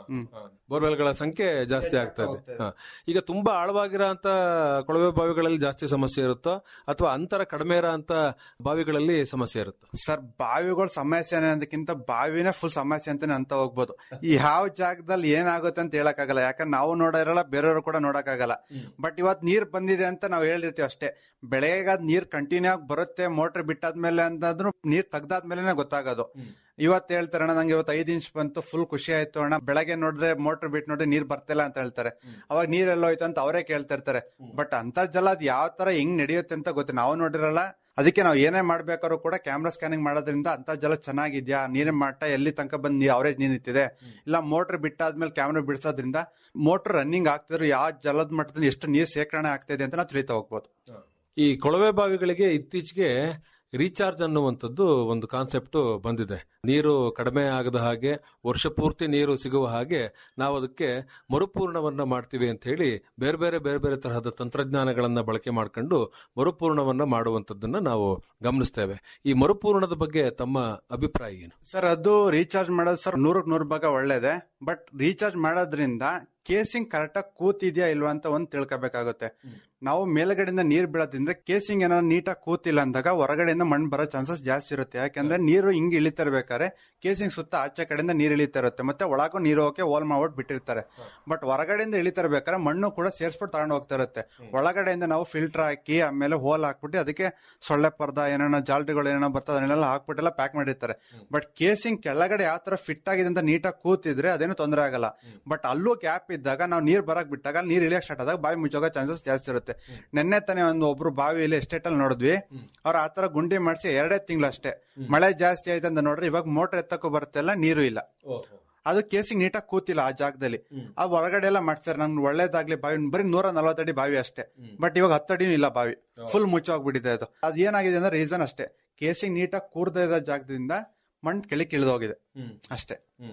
ಬೋರ್ವೆಲ್ಗಳ ಸಂಖ್ಯೆ ಜಾಸ್ತಿ ಆಗ್ತಾ ಇದೆ ಹಾ. ಈಗ ತುಂಬಾ ಆಳವಾಗಿರೋ ಅಂತ ಕೊಳವೆ ಬಾವಿಗಳಲ್ಲಿ ಜಾಸ್ತಿ ಸಮಸ್ಯೆ ಇರುತ್ತೋ ಅಥವಾ ಅಂತರ ಕಡಿಮೆ ಇರೋ ಅಂತ ಬಾವಿಗಳಲ್ಲಿ ಸಮಸ್ಯೆ ಇರುತ್ತೋ ಸರ್ ಬಾವಿಗಳು ಸಮಸ್ಯೆ ಅನ್ನೋದಕ್ಕಿಂತ ಬಾವಿನೇ ಫುಲ್ ಸಮಸ್ಯೆ ಅಂತಾನೆ ಅಂತ ಹೋಗ್ಬೋದು ಈ ಯಾವ ಜಾಗದಲ್ಲಿ ಏನಾಗುತ್ತೆ ಅಂತ ಹೇಳಕ್ಕಾಗಲ್ಲ ಯಾಕಂದ್ರೆ ನಾವು ನೋಡಿರಲ್ಲ ಬೇರೆಯವರು ಕೂಡ ನೋಡಕ್ಕಾಗಲ್ಲ ಬಟ್ ಇವತ್ ನೀರ್ ಬಂದಿದೆ ಅಂತ ನಾವು ಹೇಳಿರ್ತೀವಿ ಅಷ್ಟೇ ಬೆಳಗ್ಗೆ ಅದ್ ನೀರ್ ಕಂಟಿನ್ಯೂ ಆಗಿ ಬರುತ್ತೆ ಮೋಟರ್ ಬಿಟ್ಟಾದ್ಮೇಲೆ ಅಂತಂದ್ರು ನೀರ್ ತೆಗ್ದಾದ್ಮೇಲೆ ಗೊತ್ತಾಗೋದು ಇವತ್ತು ಹೇಳ್ತಾರೆ ಅಣ್ಣ ನಂಗೆ ಇವತ್ತು ಐದು ಇಂಚ್ ಬಂತು ಫುಲ್ ಖುಷಿ ಆಯ್ತು ಅಣ್ಣ ಬೆಳಗ್ಗೆ ನೋಡಿದ್ರೆ ಮೋಟರ್ ಬಿಟ್ಟು ನೋಡ್ರಿ ನೀರ್ ಬರ್ತಿಲ್ಲ ಅಂತ ಹೇಳ್ತಾರೆ ಅವಾಗ ನೀರ್ ಎಲ್ಲೋಯ್ತು ಅಂತ ಅವರೇ ಕೇಳ್ತಿರ್ತಾರೆ ಬಟ್ ಅಂತರ್ಜಲ ಅದ್ ಯಾವ ತರ ಹೆಂಗ್ ನಡೆಯುತ್ತೆ ಅಂತ ಗೊತ್ತಿಲ್ಲ ನಾವು ನೋಡಿರಲ್ಲ ಅದಕ್ಕೆ ನಾವು ಏನೇ ಮಾಡ್ಬೇಕಾದ್ರೂ ಕೂಡ ಕ್ಯಾಮ್ರಾ ಸ್ಕ್ಯಾನಿಂಗ್ ಮಾಡೋದ್ರಿಂದ ಅಂತರ್ಜಲ ಚೆನ್ನಾಗಿದ್ಯಾ ನೀರಿನ ಮಟ್ಟ ಎಲ್ಲಿ ತನಕ ಬಂದು ಅವರೇಜ್ ನೀರ್ ನಿಂತಿದೆ ಇಲ್ಲ ಮೋಟರ್ ಬಿಟ್ಟಾದ್ಮೇಲೆ ಕ್ಯಾಮ್ರಾ ಬಿಡಿಸೋದ್ರಿಂದ ಮೋಟರ್ ರನ್ನಿಂಗ್ ಆಗ್ತಿದ್ರು ಯಾವ ಜಲದ ಮಟ್ಟದಿಂದ ಎಷ್ಟು ನೀರ್ ಶೇಖರಣೆ ಆಗ್ತಿದೆ ಅಂತ ನಾವು ತಿಳಿತಾ ಹೋಗ್ಬೋದು ಈ ಕೊಳವೆ ಬಾವಿಗಳಿಗೆ ಇತ್ತೀಚೆಗೆ ರೀಚಾರ್ಜ್ ಅನ್ನುವಂಥದ್ದು ಒಂದು ಕಾನ್ಸೆಪ್ಟ್ ಬಂದಿದೆ ನೀರು ಕಡಿಮೆ ಆಗದ ಹಾಗೆ ವರ್ಷ ಪೂರ್ತಿ ನೀರು ಸಿಗುವ ಹಾಗೆ ನಾವು ಅದಕ್ಕೆ ಮರುಪೂರ್ಣವನ್ನ ಮಾಡ್ತೀವಿ ಅಂತ ಹೇಳಿ ಬೇರೆ ಬೇರೆ ಬೇರೆ ಬೇರೆ ತರಹದ ತಂತ್ರಜ್ಞಾನಗಳನ್ನ ಬಳಕೆ ಮಾಡ್ಕೊಂಡು ಮರುಪೂರ್ಣವನ್ನ ಮಾಡುವಂತದ್ದನ್ನ ನಾವು ಗಮನಿಸ್ತೇವೆ ಈ ಮರುಪೂರ್ಣದ ಬಗ್ಗೆ ತಮ್ಮ ಅಭಿಪ್ರಾಯ ಏನು ಸರ್ ಅದು ರೀಚಾರ್ಜ್ ಮಾಡೋದು ಸರ್ ನೂರಕ್ ನೂರು ಭಾಗ ಒಳ್ಳೇದೆ ಬಟ್ ರೀಚಾರ್ಜ್ ಮಾಡೋದ್ರಿಂದ ಕೇಸಿಂಗ್ ಕರೆಕ್ಟಾಗಿ ಕೂತಿದ್ಯಾ ಇಲ್ವಾ ಅಂತ ಒಂದ್ ತಿಳ್ಕೊಬೇಕಾಗುತ್ತೆ ನಾವು ಮೇಲ್ಗಡೆಯಿಂದ ನೀರ್ ಬೀಳೋದ್ರಿಂದ ಕೇಸಿಂಗ್ ಏನಾದ್ರು ನೀಟಾಗಿ ಕೂತಿಲ್ಲ ಅಂದಾಗ ಹೊರಗಡೆಯಿಂದ ಮಣ್ಣು ಬರೋ ಚಾನ್ಸಸ್ ಜಾಸ್ತಿ ಇರುತ್ತೆ ಯಾಕಂದ್ರೆ ನೀರು ಹಿಂಗ್ ಇಳಿತಿರ್ಬೇಕಾದ್ರೆ ಕೇಸಿಂಗ್ ಸುತ್ತ ಆಚೆ ಕಡೆಯಿಂದ ನೀರ್ ಇಳಿತಾ ಇರುತ್ತೆ ಮತ್ತೆ ಒಳಗೂ ನೀರು ಹೋಗಕ್ಕೆ ಹೋಲ್ ಮಾಡ್ಬಿಟ್ಟು ಬಿಟ್ಟಿರ್ತಾರೆ ಬಟ್ ಹೊರಗಡೆಯಿಂದ ಇಳಿತಿರ್ಬೇಕಾದ್ರೆ ಮಣ್ಣು ಕೂಡ ಸೇರ್ಸ್ಬಿಟ್ಟು ತಗೊಂಡು ಹೋಗ್ತಾ ಇರುತ್ತೆ ಒಳಗಡೆಯಿಂದ ನಾವು ಫಿಲ್ಟರ್ ಹಾಕಿ ಆಮೇಲೆ ಹೋಲ್ ಹಾಕ್ಬಿಟ್ಟು ಅದಕ್ಕೆ ಸೊಳ್ಳೆ ಪರ್ದ ಏನೇನೋ ಜಾಲ್ಟಿಗಳು ಏನೇನೋ ಬರ್ತದೆ ಅದನ್ನೆಲ್ಲ ಹಾಕ್ಬಿಟ್ಟೆಲ್ಲ ಪ್ಯಾಕ್ ಮಾಡಿರ್ತಾರೆ ಬಟ್ ಕೇಸಿಂಗ್ ಕೆಳಗಡೆ ಯಾವ ತರ ಫಿಟ್ ಆಗಿದೆ ಅಂತ ನೀಟಾಗಿ ಕೂತಿದ್ರೆ ಅದೇನು ತೊಂದರೆ ಆಗಲ್ಲ ಬಟ್ ಅಲ್ಲೂ ಗ್ಯಾಪ್ ಇದ್ದಾಗ ನಾವು ನೀರ್ ಬರಕ್ ಬಿಟ್ಟಾಗ ಅಲ್ಲಿ ನೀರ್ ಇಳಿಯಕ್ ಸ್ಟಾರ್ಟ್ ಆದಾಗ ಬಾವಿ ಮುಚ್ಚೋಗೋ ಚಾನ್ಸಸ್ ಜಾಸ್ತಿ ಇರುತ್ತೆ ನೆನ್ನೆ ತಾನೇ ಒಂದು ಒಬ್ರು ಬಾವಿಯಲ್ಲಿ ಎಸ್ಟೇಟ್ ಅಲ್ಲಿ ನೋಡಿದ್ವಿ ಅವ್ರ ಆತರ ಗುಂಡಿ ಮಾಡಿಸಿ ಎರಡೇ ತಿಂಗಳು ಅಷ್ಟೇ ಮಳೆ ಜಾಸ್ತಿ ಆಯ್ತು ಅಂತ ನೋಡ್ರಿ ಇವಾಗ ಮೋಟರ್ ಎತ್ತಕ್ಕೂ ಬರುತ್ತೆಲ್ಲ ನೀರು ಇಲ್ಲ ಅದು ಕೇಸಿಂಗ್ ನೀಟಾಗಿ ಕೂತಿಲ್ಲ ಆ ಜಾಗದಲ್ಲಿ ಆ ಹೊರಗಡೆ ಎಲ್ಲ ಮಾಡ್ತಾರೆ ನಮ್ಗೆ ಒಳ್ಳೇದಾಗ್ಲಿ ಬಾವಿ ಬರೀ ನೂರ ನಲವತ್ತಡಿ ಬಾವಿ ಅಷ್ಟೇ ಬಟ್ ಇವಾಗ ಹತ್ತಡಿನೂ ಇಲ್ಲ ಬಾವಿ ಫುಲ್ ಮುಚ್ಚೋಗ್ಬಿಟ್ಟಿದೆ ಅದು ಅದ್ ಏನಾಗಿದೆ ಅಂದ್ರೆ ರೀಸನ್ ಅಷ್ಟೇ ಕೇಸಿಂಗ್ ನೀಟಾಗಿ ಕೂರ್ದ ಇರೋ ಜಾಗದಿಂದ ಮಣ್ಣು ಕೆಳಗೆ ಇಳಿದೋಗಿದೆ ಅಷ್ಟೇ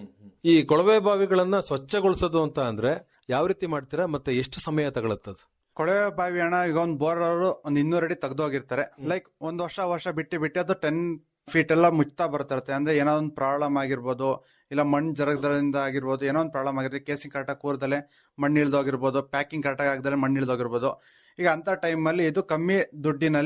ಈ ಕೊಳವೆ ಬಾವಿಗಳನ್ನ ಸ್ವಚ್ಛಗೊಳಿಸೋದು ಅಂತ ಅಂದ್ರೆ ಯಾವ ರೀತಿ ಮಾಡ್ತೀರಾ ಮತ್ತೆ ಎಷ್ಟು ಸಮಯ ತಗೊಳುತ್ತದು ಕೊಳವೆ ಬಾವಿ ಅಣ್ಣ ಈಗ ಒಂದು ಬೋರ್ ಅವರು ಒಂದ್ ಇನ್ನೂರು ಅಡಿ ತೆಗ್ದೋಗಿರ್ತಾರೆ ಲೈಕ್ ಒಂದ್ ವರ್ಷ ವರ್ಷ ಬಿಟ್ಟು ಬಿಟ್ಟು ಅದು ಟೆನ್ ಫೀಟ್ ಎಲ್ಲ ಮುಚ್ತಾ ಬರ್ತಿರುತ್ತೆ ಅಂದ್ರೆ ಏನೋ ಒಂದು ಪ್ರಾಬ್ಲಮ್ ಆಗಿರ್ಬೋದು ಇಲ್ಲ ಮಣ್ಣು ಜರಗದಿಂದ ಆಗಿರ್ಬೋದು ಏನೋ ಒಂದು ಪ್ರಾಬ್ಲಮ್ ಆಗಿರುತ್ತೆ ಕೇಸಿಂಗ್ ಕರೆಕ್ಟಾಗಿ ಕೂರ್ದಲೆ ಮಣ್ಣು ಇಳ್ದೋಗಿರ್ಬೋದು ಪ್ಯಾಕಿಂಗ್ ಕರೆಕ್ಟಾಗಿ ಆಗದಲೆ ಮಣ್ಣು ಇಳ್ದೋಗಿರ್ಬೋದು ಈಗ ಅಂತ ಟೈಮಲ್ಲಿ ಇದು ಕಮ್ಮಿ ದುಡ್ಡಿನಲ್ಲಿ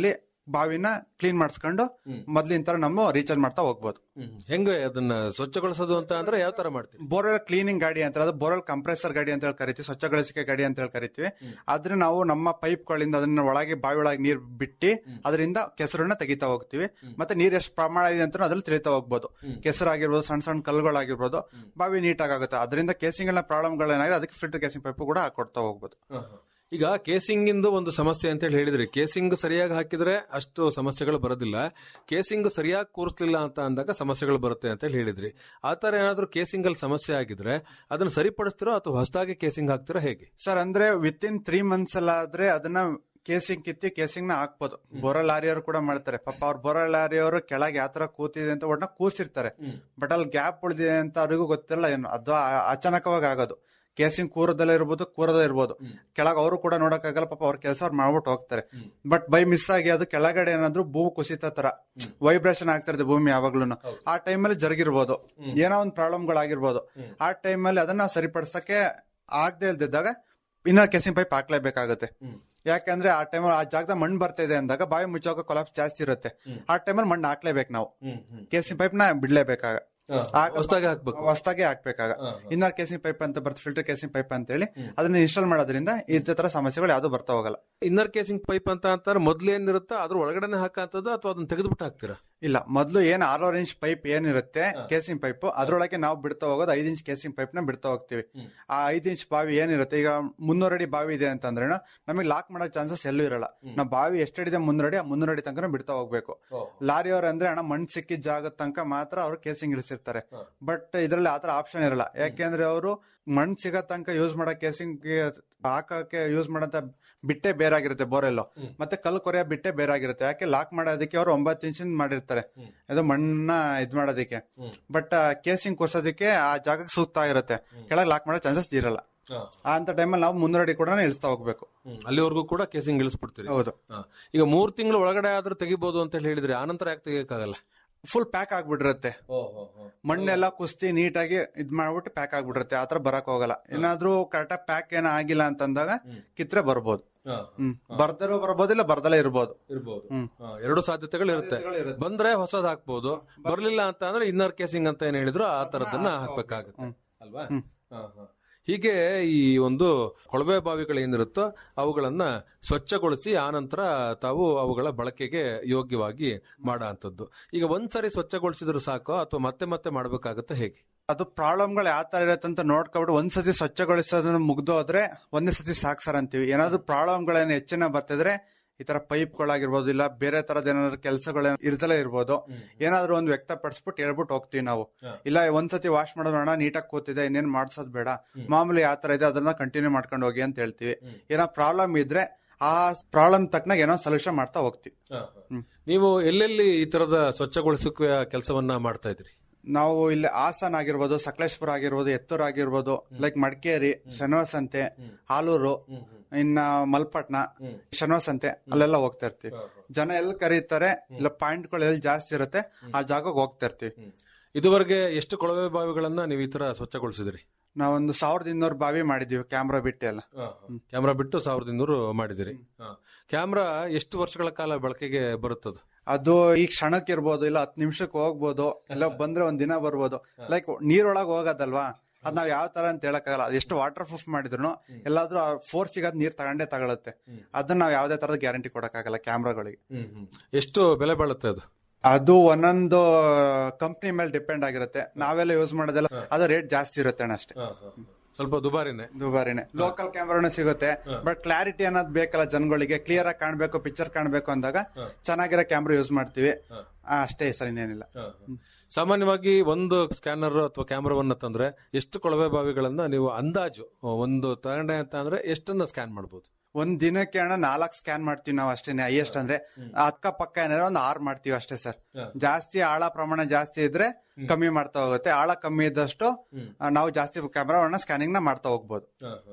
ಬಾವಿನ ಕ್ಲೀನ್ ಮಾಡಿಸ್ಕೊಂಡು ಮೊದ್ಲಿನ ತರ ನಮ್ಮ ರೀಚಾರ್ಜ್ ಮಾಡ್ತಾ ಹೋಗ್ಬೋದು ಹೆಂಗೆ ಅದನ್ನ ಸ್ವಚ್ಛಗೊಳಿಸೋದು ಅಂತ ಅಂದ್ರೆ ಯಾವ ತರ ಮಾಡ್ತೀವಿ ಬೋರ್ವೆಲ್ ಕ್ಲೀನಿಂಗ್ ಗಾಡಿ ಅಂತ ಅದು ಬೋರ್ವೆಲ್ ಕಂಪ್ರೆಸರ್ ಗಾಡಿ ಅಂತ ಹೇಳಿ ಕರಿತೀವಿ ಸ್ವಚ್ಛಗೊಳಿಸಿಕೆ ಗಾಡಿ ಅಂತ ಹೇಳಿ ಕರಿತೀವಿ ಆದ್ರೆ ನಾವು ನಮ್ಮ ಪೈಪ್ ಗಳಿಂದ ಅದನ್ನ ಒಳಗೆ ಬಾವಿ ಒಳಗೆ ನೀರ್ ಬಿಟ್ಟು ಅದರಿಂದ ಕೆಸರನ್ನ ತೆಗಿತಾ ಹೋಗ್ತೀವಿ ಮತ್ತೆ ನೀರ್ ಎಷ್ಟು ಪ್ರಮಾಣ ಇದೆ ಅಂತ ಅದ್ರಲ್ಲಿ ತಿಳಿತಾ ಹೋಗ್ಬೋದು ಕೆಸರು ಆಗಿರ್ಬೋದು ಸಣ್ಣ ಸಣ್ಣ ಕಲ್ಲುಗಳಾಗಿರ್ಬೋದು ಬಾವಿ ನೀಟಾಗಿ ಆಗುತ್ತೆ ಅದರಿಂದ ಕೇಸಿಂಗ್ ಪ್ರಾಬ್ಲಮ್ ಗಳೇನಾಗಿದೆ ಅದಕ್ಕೆ ಫಿಲ್ಟರ್ ಕೇಸಿಂಗ್ ಪೈಪ್ ಕೂಡ ಹಾಕೊಡ್ತಾ ಹೋಗ್ಬೋದು ಈಗ ಕೇಸಿಂಗ್ ಇಂದು ಒಂದು ಸಮಸ್ಯೆ ಅಂತ ಹೇಳಿ ಹೇಳಿದ್ರಿ ಕೇಸಿಂಗ್ ಸರಿಯಾಗಿ ಹಾಕಿದ್ರೆ ಅಷ್ಟು ಸಮಸ್ಯೆಗಳು ಬರೋದಿಲ್ಲ ಕೇಸಿಂಗ್ ಸರಿಯಾಗಿ ಕೂರಿಸ್ಲಿಲ್ಲ ಅಂತ ಅಂದಾಗ ಸಮಸ್ಯೆಗಳು ಬರುತ್ತೆ ಅಂತ ಹೇಳಿ ಹೇಳಿದ್ರಿ ಆ ತರ ಏನಾದ್ರೂ ಕೇಸಿಂಗ್ ಅಲ್ಲಿ ಸಮಸ್ಯೆ ಆಗಿದ್ರೆ ಅದನ್ನ ಸರಿಪಡಿಸ್ತಿರೋ ಅಥವಾ ಹೊಸದಾಗಿ ಕೇಸಿಂಗ್ ಹಾಕ್ತಿರೋ ಹೇಗೆ ಸರ್ ಅಂದ್ರೆ ವಿತ್ ಇನ್ ತ್ರೀ ಮಂತ್ಸ್ ಅಲ್ಲಾದ್ರೆ ಅದನ್ನ ಕೇಸಿಂಗ್ ಕಿತ್ತಿ ಕೇಸಿಂಗ್ ನ ಹಾಕ್ಬೋದು ಬೋರಲ್ ಲಾರಿಯವರು ಕೂಡ ಮಾಡ್ತಾರೆ ಪಾಪ ಅವ್ರ ಬೋರಲ್ ಲಾರಿಯವರು ಕೆಳಗೆ ಯಾವ ತರ ಕೂತಿದೆ ಅಂತ ಒಟ್ನ ಕೂರ್ಸಿರ್ತಾರೆ ಬಟ್ ಅಲ್ಲಿ ಗ್ಯಾಪ್ ಉಳಿದಿದೆ ಅಂತ ಅವ್ರಿಗೂ ಗೊತ್ತಿಲ್ಲ ಏನು ಅದು ಆ- ಅಚಾನಕವಾಗಿ ಆಗೋದು ಕೇಸಿಂಗ್ ಕೂರದಲ್ಲೇ ಇರ್ಬೋದು ಕೂರದೇ ಇರ್ಬೋದು ಕೆಳಗೆ ಅವರು ಕೂಡ ನೋಡಕ್ಕಾಗಲ್ಲ ಪಾಪ ಅವ್ರ ಕೆಲಸ ಅವ್ರು ಮಾಡ್ಬಿಟ್ಟು ಹೋಗ್ತಾರೆ ಬಟ್ ಬೈ ಮಿಸ್ ಆಗಿ ಅದು ಕೆಳಗಡೆ ಏನಾದ್ರು ಭೂ ಕುಸಿತ ತರ ವೈಬ್ರೇಷನ್ ಆಗ್ತಾ ಇರುತ್ತೆ ಭೂಮಿ ಯಾವಾಗ್ಲೂ ಆ ಟೈಮಲ್ಲಿ ಜರುಗಿರ್ಬೋದು ಏನೋ ಒಂದು ಪ್ರಾಬ್ಲಮ್ಗಳಾಗಿರ್ಬೋದು ಆ ಟೈಮಲ್ಲಿ ಅದನ್ನ ನಾವು ಸರಿಪಡಿಸಕ್ಕೆ ಆಗದೆ ಇಲ್ದಿದ್ದಾಗ ಇನ್ನ ಕೆಸಿಂಗ್ ಪೈಪ್ ಹಾಕ್ಲೇಬೇಕಾಗುತ್ತೆ ಯಾಕಂದ್ರೆ ಆ ಟೈಮಲ್ಲಿ ಆ ಜಾಗದ ಮಣ್ಣು ಬರ್ತಾ ಇದೆ ಅಂದಾಗ ಬಾವಿ ಮುಚ್ಚೋಕೆ ಕೊಲಾಪ್ಸ್ ಜಾಸ್ತಿ ಇರುತ್ತೆ ಆ ಟೈಮಲ್ಲಿ ಮಣ್ಣು ಹಾಕ್ಲೇಬೇಕು ನಾವು ಕೇಸಿಂಗ್ ಪೈಪ್ ನ ಬಿಡ್ಲೇಬೇಕಾಗ ಹೊಸದಾಗಿ ಹಾಕ್ಬೇಕು ಹೊಸದಾಗೆ ಹಾಕ್ಬೇಕಾಗ ಇನ್ನರ್ ಕೇಸಿಂಗ್ ಪೈಪ್ ಅಂತ ಬರ್ತದೆ ಫಿಲ್ಟರ್ ಕೇಸಿಂಗ್ ಪೈಪ್ ಅಂತ ಹೇಳಿ ಅದನ್ನ ಇನ್ಸ್ಟಾಲ್ ಮಾಡೋದ್ರಿಂದ ಇದೇ ತರ ಸಮಸ್ಯೆಗಳು ಯಾವ್ದು ಬರ್ತಾ ಹೋಗಲ್ಲ ಇನ್ನರ್ ಕೇಸಿಂಗ್ ಪೈಪ್ ಅಂತ ಅಂತಾರೆ ಮೊದ್ಲು ಏನಿರುತ್ತೋ ಅದ್ರ ಒಳಗಡೆನೆ ಹಾಕಂತದ್ದು ಅಥವಾ ಅದನ್ನ ತೆಗೆದ್ಬಿಟ್ಟು ಹಾಕ್ತೀರಾ ಇಲ್ಲ ಮೊದ್ಲು ಏನ್ ಆರೂವರೆ ಇಂಚ್ ಪೈಪ್ ಏನಿರುತ್ತೆ ಕೇಸಿಂಗ್ ಪೈಪ್ ಅದ್ರೊಳಗೆ ನಾವು ಬಿಡ್ತಾ ಹೋಗೋದು ಐದ್ ಇಂಚ್ ಕೇಸಿಂಗ್ ಪೈಪ್ ನ ಬಿಡ್ತಾ ಹೋಗ್ತೀವಿ ಆ ಐದ್ ಇಂಚ್ ಬಾವಿ ಏನಿರುತ್ತೆ ಈಗ ಮುನ್ನೂರು ಅಡಿ ಬಾವಿ ಇದೆ ಅಂತಂದ್ರೆ ನಮಗೆ ಲಾಕ್ ಮಾಡೋ ಚಾನ್ಸಸ್ ಎಲ್ಲೂ ಇರಲ್ಲ ನಾವು ಬಾವಿ ಎಷ್ಟಡಿದೆ ಮುನ್ನೂರು ಅಡಿ ಆ ಮುನ್ನೂರು ಅಡಿ ತನಕ ಬಿಡ್ತಾ ಹೋಗ್ಬೇಕು ಲಾರಿಯವ್ರು ಅಂದ್ರೆ ಹಣ ಮಣ್ಣು ಸಿಕ್ಕಿದ ಜಾಗದ ತನಕ ಮಾತ್ರ ಅವ್ರು ಕೇಸಿಂಗ್ ಇಳಿಸಿರ್ತಾರೆ ಬಟ್ ಇದ್ರಲ್ಲಿ ಆತರ ಆಪ್ಷನ್ ಇರಲ್ಲ ಯಾಕೆಂದ್ರೆ ಅವರು ಮಣ್ಣು ಸಿಗೋ ತನಕ ಯೂಸ್ ಮಾಡೋ ಕೇಸಿಂಗ್ ಹಾಕಕ್ಕೆ ಯೂಸ್ ಮಾಡಂತ ಬಿಟ್ಟೆ ಬೇರಾಗಿರುತ್ತೆ ಬೋರೆಲ್ಲೋ ಮತ್ತೆ ಕಲ್ಲು ಕೊರೆಯ ಬಿಟ್ಟೆ ಬೇರಾಗಿರುತ್ತೆ ಯಾಕೆ ಲಾಕ್ ಮಾಡೋದಕ್ಕೆ ಅವ್ರು ಒಂಬತ್ತು ಇಂಚಿಂದ ಮಾಡಿರ್ತಾರೆ ಅದು ಮಣ್ಣನ್ನ ಇದ್ ಮಾಡೋದಕ್ಕೆ ಬಟ್ ಕೇಸಿಂಗ್ ಕೊರ್ಸೋದಕ್ಕೆ ಆ ಜಾಗಕ್ಕೆ ಸೂಕ್ತ ಆಗಿರುತ್ತೆ ಕೆಳಗೆ ಲಾಕ್ ಮಾಡೋ ಚಾನ್ಸಸ್ ಇರಲ್ಲ ಆ ಅಂತ ಟೈಮಲ್ಲಿ ನಾವು ಮುನ್ನೂರು ಅಡಿ ಕೂಡ ಇಳಿಸ್ತಾ ಹೋಗ್ಬೇಕು ಅಲ್ಲಿವರೆಗೂ ಕೂಡ ಕೇಸಿಂಗ್ ಇಳಿಸ್ಬಿಡ್ತೀರಿ ಹೌದು ಹಾ. ಈಗ ಮೂರ್ ತಿಂಗಳು ಒಳಗಡೆ ಆದ್ರೂ ತೆಗಿಬಹುದು ಅಂತ ಹೇಳಿ ಹೇಳಿದ್ರಿ ಆನಂತರ ಯಾಕೆ ತೆಗಿಯಕ್ಕಾಗಲ್ಲ ಫುಲ್ ಪ್ಯಾಕ್ ಆಗ್ಬಿಟ್ಟಿರುತ್ತೆ ಮಣ್ಣೆಲ್ಲ ಕುಸ್ತಿ ನೀಟಾಗಿ ಇದ್ ಮಾಡ್ಬಿಟ್ಟು ಪ್ಯಾಕ್ ಆಗ್ಬಿಟ್ಟಿರುತ್ತೆ ಆತರ ಬರಕ್ ಹೋಗಲ್ಲ ಏನಾದ್ರೂ ಕರೆಕ್ಟಾಗಿ ಪ್ಯಾಕ್ ಏನೋ ಆಗಿಲ್ಲ ಅಂತಂದಾಗ ಕಿತ್ರೆ ಬರ್ಬೋದು ಹ್ಮ್ ಬರ್ದಲೂ ಬರ್ಬೋದು ಇಲ್ಲ ಬರ್ದಲೇ ಇರ್ಬೋದು ಇರ್ಬೋದು ಎರಡು ಸಾಧ್ಯತೆಗಳು ಇರುತ್ತೆ ಬಂದ್ರೆ ಹೊಸದ್ ಹಾಕ್ಬೋದು ಬರ್ಲಿಲ್ಲ ಅಂತ ಅಂದ್ರೆ ಇನ್ನರ್ ಕೇಸಿಂಗ್ ಅಂತ ಏನ್ ಹೇಳಿದ್ರು ಆ ತರದನ್ನ ಹಾಕ್ಬೇಕಾಗುತ್ತೆ ಅಲ್ವಾ ಹಾ, ಹಾ. ಹೀಗೆ ಈ ಒಂದು ಕೊಳವೆ ಬಾವಿಗಳು ಏನಿರುತ್ತೋ ಅವುಗಳನ್ನ ಸ್ವಚ್ಛಗೊಳಿಸಿ ಆನಂತರ ತಾವು ಅವುಗಳ ಬಳಕೆಗೆ ಯೋಗ್ಯವಾಗಿ ಮಾಡೋ ಅಂತದ್ದು ಈಗ ಒಂದ್ಸರಿ ಸ್ವಚ್ಛಗೊಳಿಸಿದ್ರೆ ಸಾಕು ಅಥವಾ ಮತ್ತೆ ಮತ್ತೆ ಮಾಡ್ಬೇಕಾಗತ್ತೆ ಹೇಗೆ ಅದು ಪ್ರಾಬ್ಲಮ್ಗಳು ಯಾವ ತರ ಇರುತ್ತೆ ಅಂತ ನೋಡ್ಕೊಬಿಟ್ಟು ಒಂದ್ಸತಿ ಸ್ವಚ್ಛಗೊಳಿಸೋದನ್ನ ಮುಗ್ದು ಹೋದ್ರೆ ಒಂದೇ ಸತಿ ಸಾಕ್ ಸರ್ ಅಂತೀವಿ ಏನಾದ್ರು ಪ್ರಾಬ್ಲಮ್ಗಳೇನು ಹೆಚ್ಚಿನ ಬರ್ತಿದ್ರೆ ಈ ತರ ಪೈಪ್ಗಳಾಗಿರ್ಬೋದು ಇಲ್ಲ ಬೇರೆ ತರದ ಏನಾದ್ರು ಕೆಲಸಗಳು ಇರ್ದಲೇ ಇರ್ಬೋದು ಏನಾದ್ರು ಒಂದು ವ್ಯಕ್ತಪಡಿಸ್ಬಿಟ್ಟು ಹೇಳ್ಬಿಟ್ಟು ಹೋಗ್ತೀವಿ ನಾವು ಇಲ್ಲ ಒಂದ್ಸತಿ ವಾಶ್ ಮಾಡೋಣ ನೀಟಾಗಿ ಕೂತಿದೆ ಇನ್ನೇನ್ ಮಾಡ್ಸೋದ್ ಬೇಡ ಮಾಮೂಲಿ ಯಾವ ತರ ಇದೆ ಅದನ್ನ ಕಂಟಿನ್ಯೂ ಮಾಡ್ಕೊಂಡು ಹೋಗಿ ಅಂತ ಹೇಳ್ತೀವಿ ಏನೋ ಪ್ರಾಬ್ಲಮ್ ಇದ್ರೆ ಆ ಪ್ರಾಬ್ಲಮ್ ತಕ್ಕನಾಗ ಏನೋ ಸೊಲ್ಯೂಷನ್ ಮಾಡ್ತಾ ಹೋಗ್ತೀವಿ ನೀವು ಎಲ್ಲೆಲ್ಲಿ ಈ ತರದ ಸ್ವಚ್ಛಗೊಳಿಸುವ ಕೆಲಸವನ್ನ ಮಾಡ್ತಾ ಇದ್ರಿ ನಾವು ಇಲ್ಲಿ ಹಾಸನ್ ಆಗಿರ್ಬೋದು ಸಕಲೇಶ್ಪುರ ಆಗಿರ್ಬೋದು ಎತ್ತೂರ್ ಆಗಿರ್ಬೋದು ಲೈಕ್ ಮಡಿಕೇರಿ ಶನಿವಾಸಂತೆ ಹಾಲೂರು ಇನ್ನ ಮಲ್ಪಟ್ನ ಶನಿವಾಸಂತೆ ಅಲ್ಲೆಲ್ಲ ಹೋಗ್ತಾ ಇರ್ತೀವಿ ಜನ ಎಲ್ಲಿ ಕರೀತಾರೆ ಇಲ್ಲ ಪಾಯಿಂಟ್ಗಳು ಎಲ್ಲಿ ಜಾಸ್ತಿ ಇರುತ್ತೆ ಆ ಜಾಗಕ್ಕೆ ಹೋಗ್ತಾ ಇರ್ತೀವಿ ಇದುವರೆಗೆ ಎಷ್ಟು ಕೊಳವೆ ಬಾವಿಗಳನ್ನ ನೀವು ಈ ತರ ಸ್ವಚ್ಛಗೊಳಿಸಿದ್ರಿ ನಾವೊಂದು ಸಾವಿರದ ಇನ್ನೂರು ಬಾವಿ ಮಾಡಿದೀವಿ ಕ್ಯಾಮ್ರಾ ಬಿಟ್ಟು ಎಲ್ಲ ಕ್ಯಾಮ್ರಾ ಬಿಟ್ಟು ಸಾವಿರದ ಇನ್ನೂರು ಮಾಡಿದಿರಿ ಕ್ಯಾಮ್ರಾ ಎಷ್ಟು ವರ್ಷಗಳ ಕಾಲ ಬಳಕೆಗೆ ಬರುತ್ತದು ಅದು ಈ ಕ್ಷಣಕ್ಕೆ ಇರ್ಬೋದು ಇಲ್ಲ ಹತ್ತು ನಿಮಿಷಕ್ಕೆ ಹೋಗ್ಬೋದು ಇಲ್ಲ ಬಂದ್ರೆ ಒಂದ್ ದಿನ ಬರ್ಬೋದು ಲೈಕ್ ನೀರೊಳಗೆ ಹೋಗೋದಲ್ವಾ ಅದ್ ನಾವ್ ಯಾವ ತರ ಅಂತ ಹೇಳಕ್ಕಾಗಲ್ಲ ಅದು ಎಷ್ಟು ವಾಟರ್ ಪ್ರೂಫ್ ಮಾಡಿದ್ರು ಎಲ್ಲಾದ್ರೂ ಫೋರ್ಸ್ ಸಿಗೋದ್ ನೀರ್ ತಗೊಂಡೇ ತಗೊಳುತ್ತೆ ಅದನ್ನ ನಾವ್ ಯಾವ್ದೇ ತರದ ಗ್ಯಾರಂಟಿ ಕೊಡಕ್ಕಾಗಲ್ಲ ಕ್ಯಾಮ್ರಾಗಳಿಗೆ ಎಷ್ಟು ಬೆಲೆ ಬಾಳುತ್ತೆ ಅದು ಅದು ಒಂದೊಂದು ಕಂಪ್ನಿ ಮೇಲೆ ಡಿಪೆಂಡ್ ಆಗಿರುತ್ತೆ ನಾವೆಲ್ಲ ಯೂಸ್ ಮಾಡೋದೆಲ್ಲ ಅದು ರೇಟ್ ಜಾಸ್ತಿ ಇರುತ್ತೆ ಅಣ್ಣ ಅಷ್ಟೇ ಸ್ವಲ್ಪ ದುಬಾರಿನೇ ದುಬಾರಿನೇ ಲೋಕಲ್ ಕ್ಯಾಮ್ರಾನು ಸಿಗುತ್ತೆ ಬಟ್ ಕ್ಲಾರಿಟಿ ಅನ್ನೋದು ಬೇಕಲ್ಲ ಜನಗಳಿಗೆ ಕ್ಲಿಯರ್ ಆಗಿ ಕಾಣ್ಬೇಕು ಪಿಕ್ಚರ್ ಕಾಣ್ಬೇಕು ಅಂದಾಗ ಚೆನ್ನಾಗಿರೋ ಕ್ಯಾಮ್ರಾ ಯೂಸ್ ಮಾಡ್ತೀವಿ ಆ, ಅಷ್ಟೇ ಸರ್ ಇನ್ನೇನಿಲ್ಲ ಸಾಮಾನ್ಯವಾಗಿ ಒಂದು ಸ್ಕ್ಯಾನರ್ ಅಥವಾ ಕ್ಯಾಮ್ರಾವನ್ನ ತಂದ್ರೆ ಎಷ್ಟು ಕೊಳವೆ ಬಾವಿಗಳನ್ನ ನೀವು ಅಂದಾಜು ಒಂದು ತಗೊಂಡೆ ಅಂತ ಅಂದ್ರೆ ಎಷ್ಟನ್ನ ಸ್ಕ್ಯಾನ್ ಮಾಡಬಹುದು ಒಂದ್ ದಿನಕ್ಕೆ ಅಣ್ಣ ನಾಲ್ಕು ಸ್ಕ್ಯಾನ್ ಮಾಡ್ತೀವಿ ನಾವು ಅಷ್ಟೇನೆ ಹೈಯೆಸ್ಟ್ ಅಂದ್ರೆ ಅಕ್ಕ ಪಕ್ಕ ಏನಾದ್ರೆ ಒಂದ್ ಆರ್ ಮಾಡ್ತೀವಿ ಅಷ್ಟೇ ಸರ್ ಜಾಸ್ತಿ ಆಳ ಪ್ರಮಾಣ ಜಾಸ್ತಿ ಇದ್ರೆ ಕಮ್ಮಿ ಮಾಡ್ತಾ ಹೋಗುತ್ತೆ ಆಳ ಕಮ್ಮಿ ಇದ್ದಷ್ಟು ಆ, ನಾವು ಜಾಸ್ತಿ ಕ್ಯಾಮ್ರಾವನ್ನ ಸ್ಕ್ಯಾನಿಂಗ್ ನ ಮಾಡ್ತಾ ಹೋಗ್ಬೋದು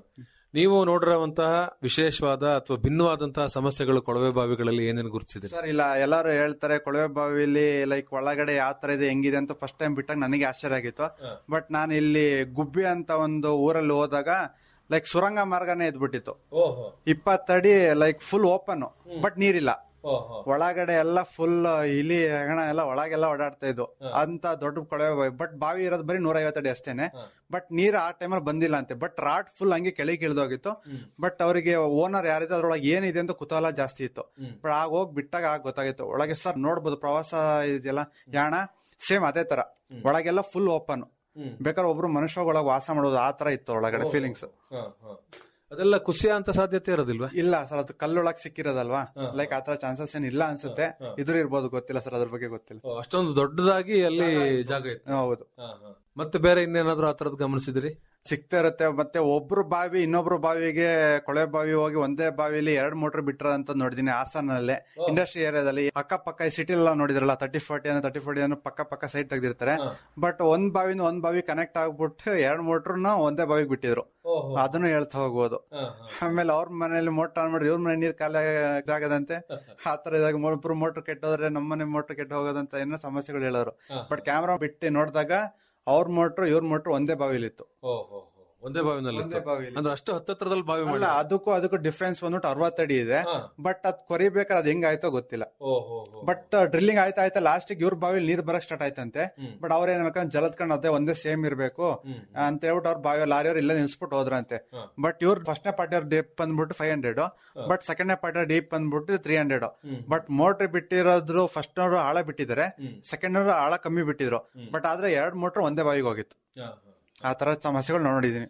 ನೀವು ನೋಡಿರುವಂತಹ ವಿಶೇಷವಾದ ಅಥವಾ ಭಿನ್ನವಾದಂತಹ ಸಮಸ್ಯೆಗಳು ಕೊಳವೆ ಬಾವಿಗಳಲ್ಲಿ ಏನೇನು ಗುರುತಿಸಿದ್ರಿ ಸರ್ ಇಲ್ಲ ಎಲ್ಲಾರು ಹೇಳ್ತಾರೆ ಕೊಳವೆ ಬಾವಿಲಿ ಲೈಕ್ ಒಳಗಡೆ ಯಾವ ತರ ಇದೆ ಹೆಂಗಿದೆ ಅಂತ ಫಸ್ಟ್ ಟೈಮ್ ಬಿಟ್ಟಾಗ ನನಗೆ ಆಶ್ಚರ್ಯ ಆಗಿತ್ತು ಬಟ್ ನಾನು ಇಲ್ಲಿ ಗುಬ್ಬಿ ಅಂತ ಒಂದು ಊರಲ್ಲಿ ಹೋದಾಗ ಲೈಕ್ ಸುರಂಗ ಮಾರ್ಗನೇ ಇದ್ಬಿಟ್ಟಿತ್ತು ಇಪ್ಪತ್ತಡಿ ಲೈಕ್ ಫುಲ್ ಓಪನ್ ಬಟ್ ನೀರಿಲ್ಲ ಒಳಗಡೆ ಎಲ್ಲ ಫುಲ್ ಇಲಿ ಹೆಗಣ ಎಲ್ಲ ಒಳಗೆಲ್ಲ ಓಡಾಡ್ತಾ ಇದ್ವು ಅಂತ ದೊಡ್ಡ ಕೊಳವೆ ಬಾವಿ ಬಟ್ ಬಾವಿ ಇರೋದು ಬರೀ ನೂರ ಅಡಿ ಅಷ್ಟೇನೆ ಬಟ್ ನೀರ್ ಆ ಟೈಮಲ್ಲಿ ಬಂದಿಲ್ಲ ಅಂತೆ ಬಟ್ ರಾಡ್ ಫುಲ್ ಹಂಗೆ ಕೆಳಗೆ ಇಳಿದೋಗಿತ್ತು ಬಟ್ ಅವರಿಗೆ ಓನರ್ ಯಾರಿದೆ ಅದ್ರೊಳಗೆ ಏನಿದೆ ಅಂತ ಕುತೂಹಲ ಜಾಸ್ತಿ ಇತ್ತು ಬಟ್ ಆಗ ಹೋಗಿ ಬಿಟ್ಟಾಗ ಆಗ ಗೊತ್ತಾಗಿತ್ತು ಒಳಗೆ ಸರ್ ನೋಡ್ಬೋದು ಪ್ರವಾಸ ಇದೆಯಲ್ಲ ಯಾಣ ಸೇಮ್ ಅದೇ ತರ ಒಳಗೆಲ್ಲ ಫುಲ್ ಓಪನ್ ಬೇಕಾದ್ರೆ ಒಬ್ರು ಮನುಷ್ಯ ಒಳಗೆ ವಾಸ ಮಾಡೋದು ಆ ತರ ಇತ್ತು ಒಳಗಡೆ ಫೀಲಿಂಗ್ಸ್ ಅದೆಲ್ಲ ಕುಸಿಯ ಅಂತ ಸಾಧ್ಯತೆ ಇರೋದಿಲ್ವಾ ಇಲ್ಲ ಸರ್ ಅದು ಕಲ್ಲೊಳಗ್ ಸಿಕ್ಕಿರೋದಲ್ವಾ ಲೈಕ್ ಆತರ ಚಾನ್ಸಸ್ ಏನ್ ಇಲ್ಲ ಅನ್ಸುತ್ತೆ ಇದ್ರ ಇರ್ಬೋದು ಗೊತ್ತಿಲ್ಲ ಸರ್ ಅದ್ರ ಬಗ್ಗೆ ಗೊತ್ತಿಲ್ಲ ಓ, ಅಷ್ಟೊಂದು ದೊಡ್ಡದಾಗಿ ಅಲ್ಲಿ ಜಾಗ ಇತ್ತು ಹೌದು ಮತ್ತೆ ಬೇರೆ ಇನ್ನೇನಾದ್ರೂ ಆತರದ್ ಗಮನಿಸಿದ್ರಿ ಸಿಗ್ತಾ ಇರುತ್ತೆ ಮತ್ತೆ ಒಬ್ರು ಬಾವಿ ಇನ್ನೊಬ್ರು ಬಾವಿಗೆ ಕೊಳೆ ಬಾವಿ ಹೋಗಿ ಒಂದೇ ಬಾವಿಲಿ ಎರಡ್ ಮೋಟರ್ ಬಿಟ್ರ ಅಂತ ನೋಡಿದೀನಿ ಹಾಸನಲ್ಲೇ ಇಂಡಸ್ಟ್ರಿ ಏರಿಯಾದಲ್ಲಿ ಅಕ್ಕಪಕ್ಕ ಸಿಟಿ ಎಲ್ಲ ನೋಡಿದ್ರಲ್ಲ ತರ್ಟಿ ಫಾರ್ಟಿ ಅಂದ್ರೆ ತರ್ಟಿ ಫಾರ್ಟಿ ಅನ್ನೋ ಪಕ್ಕ ಪಕ್ಕ ಸೈಡ್ ತೆಗ್ದಿರ್ತಾರೆ ಬಟ್ ಒಂದ್ ಬಾವಿನ ಒಂದ್ ಬಾವಿ ಕನೆಕ್ಟ್ ಆಗ್ಬಿಟ್ಟು ಎರಡ್ ಮೋಟರ್ನ ಒಂದೇ ಬಾವಿಗೆ ಬಿಟ್ಟಿದ್ರು ಅದನ್ನು ಹೇಳ್ತಾ ಹೋಗ್ಬೋದು ಆಮೇಲೆ ಅವ್ರ ಮನೇಲಿ ಮೋಟರ್ ಆನ್ ಮಾಡಿ ಇವ್ರ ಮನೆ ನೀರ್ ಖಾಲಿ ಆಗದಂತೆ ಆತರ ಇದಾಗ ಒಬ್ರು ಮೋಟರ್ ಕೆಟ್ಟೋದ್ರೆ ನಮ್ಮನೆ ಮೋಟರ್ ಕೆಟ್ಟ ಹೋಗೋದಂತ ಏನೋ ಸಮಸ್ಯೆಗಳು ಹೇಳೋರು ಬಟ್ ಕ್ಯಾಮ್ರಾ ಬಿಟ್ಟು ನೋಡಿದಾಗ ಅವ್ರ ಮೋಟರ್ ಇವ್ರ ಮೋಟರ್ ಒಂದೇ ಬಾವಿಲಿತ್ತು ಒಂದೇ ಬಾವಿನಲ್ಲಿ ಒಂದೇ ಬಾವಿಲಿ ಅಂದ್ರೆ ಅಷ್ಟು ಹತ್ತತ್ರದಲ್ಲಿ ಬಾವಿ ಮಾಡಿ ಅಲ್ಲ ಅದಕ್ಕೂ ಅದಕ್ಕೂ ಡಿಫ್ರೆನ್ಸ್ ಬಂದ್ಬಿಟ್ಟು ಅರವತ್ತಡಿ ಇದೆ ಬಟ್ ಅದ್ ಕೊರಿಬೇಕಾದ್ರೆ ಅದ್ ಹೆಂಗಾಯ್ತೋ ಗೊತ್ತಿಲ್ಲ ಬಟ್ ಡ್ರಿಲ್ಲಿಂಗ್ ಆಯ್ತಾ ಆಯ್ತಾ ಲಾಸ್ಟ್ ಇವ್ರ ಬಾವಿಲಿ ನೀರ್ ಬರಕ್ ಸ್ಟಾರ್ಟ್ ಆಯ್ತಂತೆ ಬಟ್ ಅವ್ರ ಏನ್ ಅನ್ಕೊಂಡ್ ಜಲದ್ ಕಣ್ ಅದೇ ಒಂದೇ ಸೇಮ್ ಇರ್ಬೇಕು ಅಂತ ಹೇಳ್ಬಿಟ್ಟು ಅವ್ರ ಬಾವಿ ಲಾರಿಯವ್ರು ಇಲ್ಲೇ ನಿಲ್ಸ್ಬಿಟ್ಟು ಹೋದ್ರಂತೆ ಬಟ್ ಇವ್ರ ಫಸ್ಟ್ನೇ ಪಾರ್ಟಿಯವ್ರ ಡೀಪ್ ಬಂದ್ಬಿಟ್ಟು ಫೈವ್ ಹಂಡ್ರೆಡ್ ಬಟ್ ಸೆಕೆಂಡ್ನೇ ಪಾರ್ಟಿಯವ್ರ ಡೀಪ್ ಬಂದ್ಬಿಟ್ಟು ತ್ರೀ ಹಂಡ್ರೆಡ್ ಬಟ್ ಮೋಟರ್ ಬಿಟ್ಟಿರೋದ್ರು ಫಸ್ಟ್ ನವರು ಆಳ ಬಿಟ್ಟಿದ್ದಾರೆ ಸೆಕೆಂಡ್ ನವರು ಆಳ ಕಮ್ಮಿ ಬಿಟ್ಟಿದ್ರು ಬಟ್ ಆದ್ರೆ ಎರಡ್ ಮೋಟರ್ ಒಂದೇ ಬಾವಿಗೆ ಹೋಗಿತ್ತು ಆ ತರ ಸಮಸ್ಯೆಗಳು ನೋಡಿದೀನಿ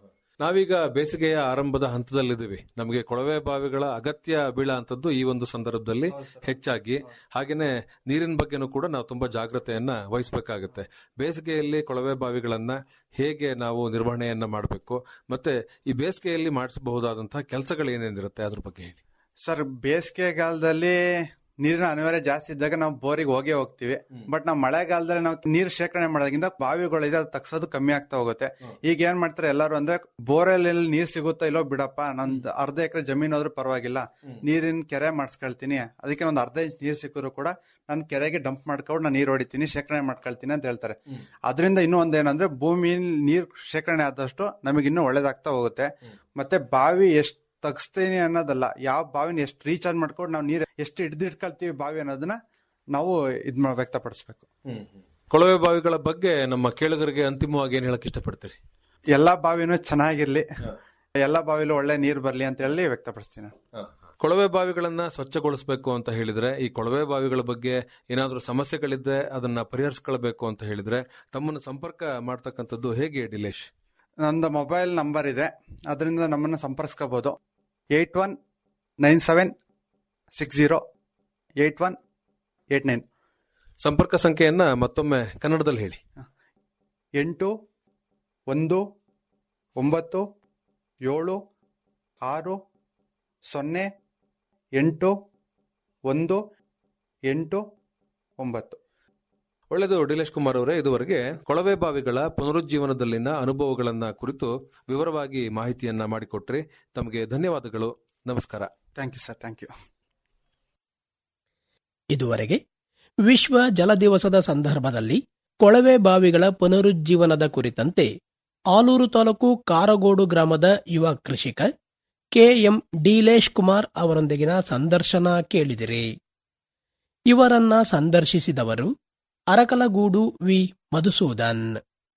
ನಾವೀಗ ಬೇಸಿಗೆಯ ಆರಂಭದ ಹಂತದಲ್ಲಿದ್ದೀವಿ ನಮಗೆ ಕೊಳವೆ ಬಾವಿಗಳ ಅಗತ್ಯ ಬೀಳ ಅಂತದ್ದು ಈ ಒಂದು ಸಂದರ್ಭದಲ್ಲಿ ಹೆಚ್ಚಾಗಿ ಹಾಗೇನೆ ನೀರಿನ ಬಗ್ಗೆನೂ ಕೂಡ ನಾವು ತುಂಬಾ ಜಾಗ್ರತೆಯನ್ನ ವಹಿಸಬೇಕಾಗುತ್ತೆ ಬೇಸಿಗೆಯಲ್ಲಿ ಕೊಳವೆ ಬಾವಿಗಳನ್ನ ಹೇಗೆ ನಾವು ನಿರ್ವಹಣೆಯನ್ನ ಮಾಡಬೇಕು ಮತ್ತೆ ಈ ಬೇಸಿಗೆಯಲ್ಲಿ ಮಾಡಿಸಬಹುದಾದಂತಹ ಕೆಲಸಗಳು ಏನೇನಿರುತ್ತೆ ಅದ್ರ ಬಗ್ಗೆ ಹೇಳಿ ಸರ್ ಬೇಸಿಗೆಗಾಲದಲ್ಲಿ ನೀರಿನ ಅನಿವಾರ್ಯ ಜಾಸ್ತಿ ಇದ್ದಾಗ ನಾವು ಬೋರಿಗೆ ಹೋಗೇ ಹೋಗ್ತೀವಿ ಬಟ್ ನಾವು ಮಳೆಗಾಲದಲ್ಲಿ ನಾವು ನೀರು ಶೇಖರಣೆ ಮಾಡೋದ್ರಿಂದ ಬಾವಿಗಳಿದೆ ಅದು ತಗ್ಸೋದು ಕಮ್ಮಿ ಆಗ್ತಾ ಹೋಗುತ್ತೆ ಈಗ ಏನ್ ಮಾಡ್ತಾರೆ ಎಲ್ಲರೂ ಅಂದ್ರೆ ಬೋರಲ್ಲಿ ನೀರ್ ಸಿಗುತ್ತೋ ಇಲ್ಲೋ ಬಿಡಪ್ಪ ನಂದ್ ಅರ್ಧ ಎಕರೆ ಜಮೀನು ಆದ್ರೂ ಪರವಾಗಿಲ್ಲ ನೀರಿನ ಕೆರೆ ಮಾಡಿಸ್ಕೊಳ್ತೀನಿ ಅದಕ್ಕೆ ಒಂದು ಅರ್ಧ ಇಂಚ್ ನೀರ್ ಸಿಕ್ಕರು ಕೂಡ ನಾನು ಕೆರೆಗೆ ಡಂಪ್ ಮಾಡ್ಕೊಂಡು ನಾನು ನೀರ್ ಹೊಡಿತೀನಿ ಶೇಖರಣೆ ಮಾಡ್ಕೊಳ್ತೀನಿ ಅಂತ ಹೇಳ್ತಾರೆ ಅದರಿಂದ ಇನ್ನೂ ಒಂದೇನಂದ್ರೆ ಭೂಮಿ ನೀರ್ ಶೇಖರಣೆ ಆದಷ್ಟು ನಮಗೆ ಇನ್ನೂ ಒಳ್ಳೇದಾಗ್ತಾ ಹೋಗುತ್ತೆ ಮತ್ತೆ ಬಾವಿ ಎಷ್ಟು ತಗ್ಸ್ತೀನಿ ಅನ್ನೋದಲ್ಲ ಯಾವ ಬಾವಿನ ಎಷ್ಟು ರೀಚಾರ್ಜ್ ಮಾಡ್ಕೊಂಡು ನಾವು ನೀರು ಎಷ್ಟು ಹಿಡ್ದಿಟ್ಕೊಳ್ತೀವಿ ಬಾವಿ ಅನ್ನೋದನ್ನ ನಾವು ಇದ್ ಮಾಡ್- ವ್ಯಕ್ತಪಡಿಸ್ಬೇಕು ಕೊಳವೆ ಬಾವಿಗಳ ಬಗ್ಗೆ ನಮ್ಮ ಕೇಳುಗರಿಗೆ ಅಂತಿಮವಾಗಿ ಏನ್ ಹೇಳಕ್ ಇಷ್ಟಪಡ್ತೀರಿ ಎಲ್ಲಾ ಬಾವಿನೂ ಚೆನ್ನಾಗಿರ್ಲಿ ಎಲ್ಲಾ ಬಾವಿಲೂ ಒಳ್ಳೆ ನೀರ್ ಬರ್ಲಿ ಅಂತ ಹೇಳಿ ವ್ಯಕ್ತಪಡಿಸ್ತೀನಿ ಕೊಳವೆ ಬಾವಿಗಳನ್ನ ಸ್ವಚ್ಛಗೊಳಿಸಬೇಕು ಅಂತ ಹೇಳಿದ್ರೆ ಈ ಕೊಳವೆ ಬಾವಿಗಳ ಬಗ್ಗೆ ಏನಾದ್ರೂ ಸಮಸ್ಯೆಗಳಿದ್ರೆ ಅದನ್ನ ಪರಿಹರಿಸ್ಕೊಳ್ಬೇಕು ಅಂತ ಹೇಳಿದ್ರೆ ತಮ್ಮನ್ನು ಸಂಪರ್ಕ ಮಾಡ್ತಕ್ಕಂಥದ್ದು ಹೇಗೆ ಡಿಲೇಶ್ ನಂದು ಮೊಬೈಲ್ ನಂಬರ್ ಇದೆ ಅದರಿಂದ ನಮ್ಮನ್ನ ಸಂಪರ್ಸ್ಕೋಬಹುದು eight one nine seven six zero eight one eight nine ಸಂಪರ್ಕ ಸಂಖ್ಯೆಯನ್ನ ಮತ್ತೊಮ್ಮೆ ಕನ್ನಡದಲ್ಲಿ ಹೇಳಿ ಎಂಟು ಒಂದು ಒಂಬತ್ತು ಏಳು ಆರು ಸೊನ್ನೆ ಎಂಟು ಒಂದು ಎಂಟು ಒಂಬತ್ತು ಒಳ್ಳೆಯದು ಡಿಲೇಶ್ ಕುಮಾರ್ ಅವರೇ ಇದುವರೆಗೆ ಕೊಳವೆ ಬಾವಿಗಳ ಪುನರುಜ್ಜೀವನದಲ್ಲಿನ ಅನುಭವಗಳನ್ನ ಕುರಿತು ವಿವರವಾಗಿ ಮಾಹಿತಿಯನ್ನ ಮಾಡಿಕೊಟ್ರಿ ತಮಗೆ ಧನ್ಯವಾದಗಳು ನಮಸ್ಕಾರ thank you sir thank you ಇದುವರೆಗೆ ವಿಶ್ವ ಜಲ ದಿವಸದ ಸಂದರ್ಭದಲ್ಲಿ ಕೊಳವೆ ಬಾವಿಗಳ ಪುನರುಜ್ಜೀವನದ ಕುರಿತಂತೆ ಆಲೂರು ತಾಲೂಕು ಕಾರಗೋಡು ಗ್ರಾಮದ ಯುವ ಕೃಷಿಕ ಕೆಎಂ ಡಿಲೇಶ್ ಕುಮಾರ್ ಅವರೊಂದಿಗಿನ ಸಂದರ್ಶನ ಕೇಳಿದಿರಿ ಇವರನ್ನ ಸಂದರ್ಶಿಸಿದವರು ಅರಕಲಗೂಡು ವಿ ಮಧುಸೂದನ್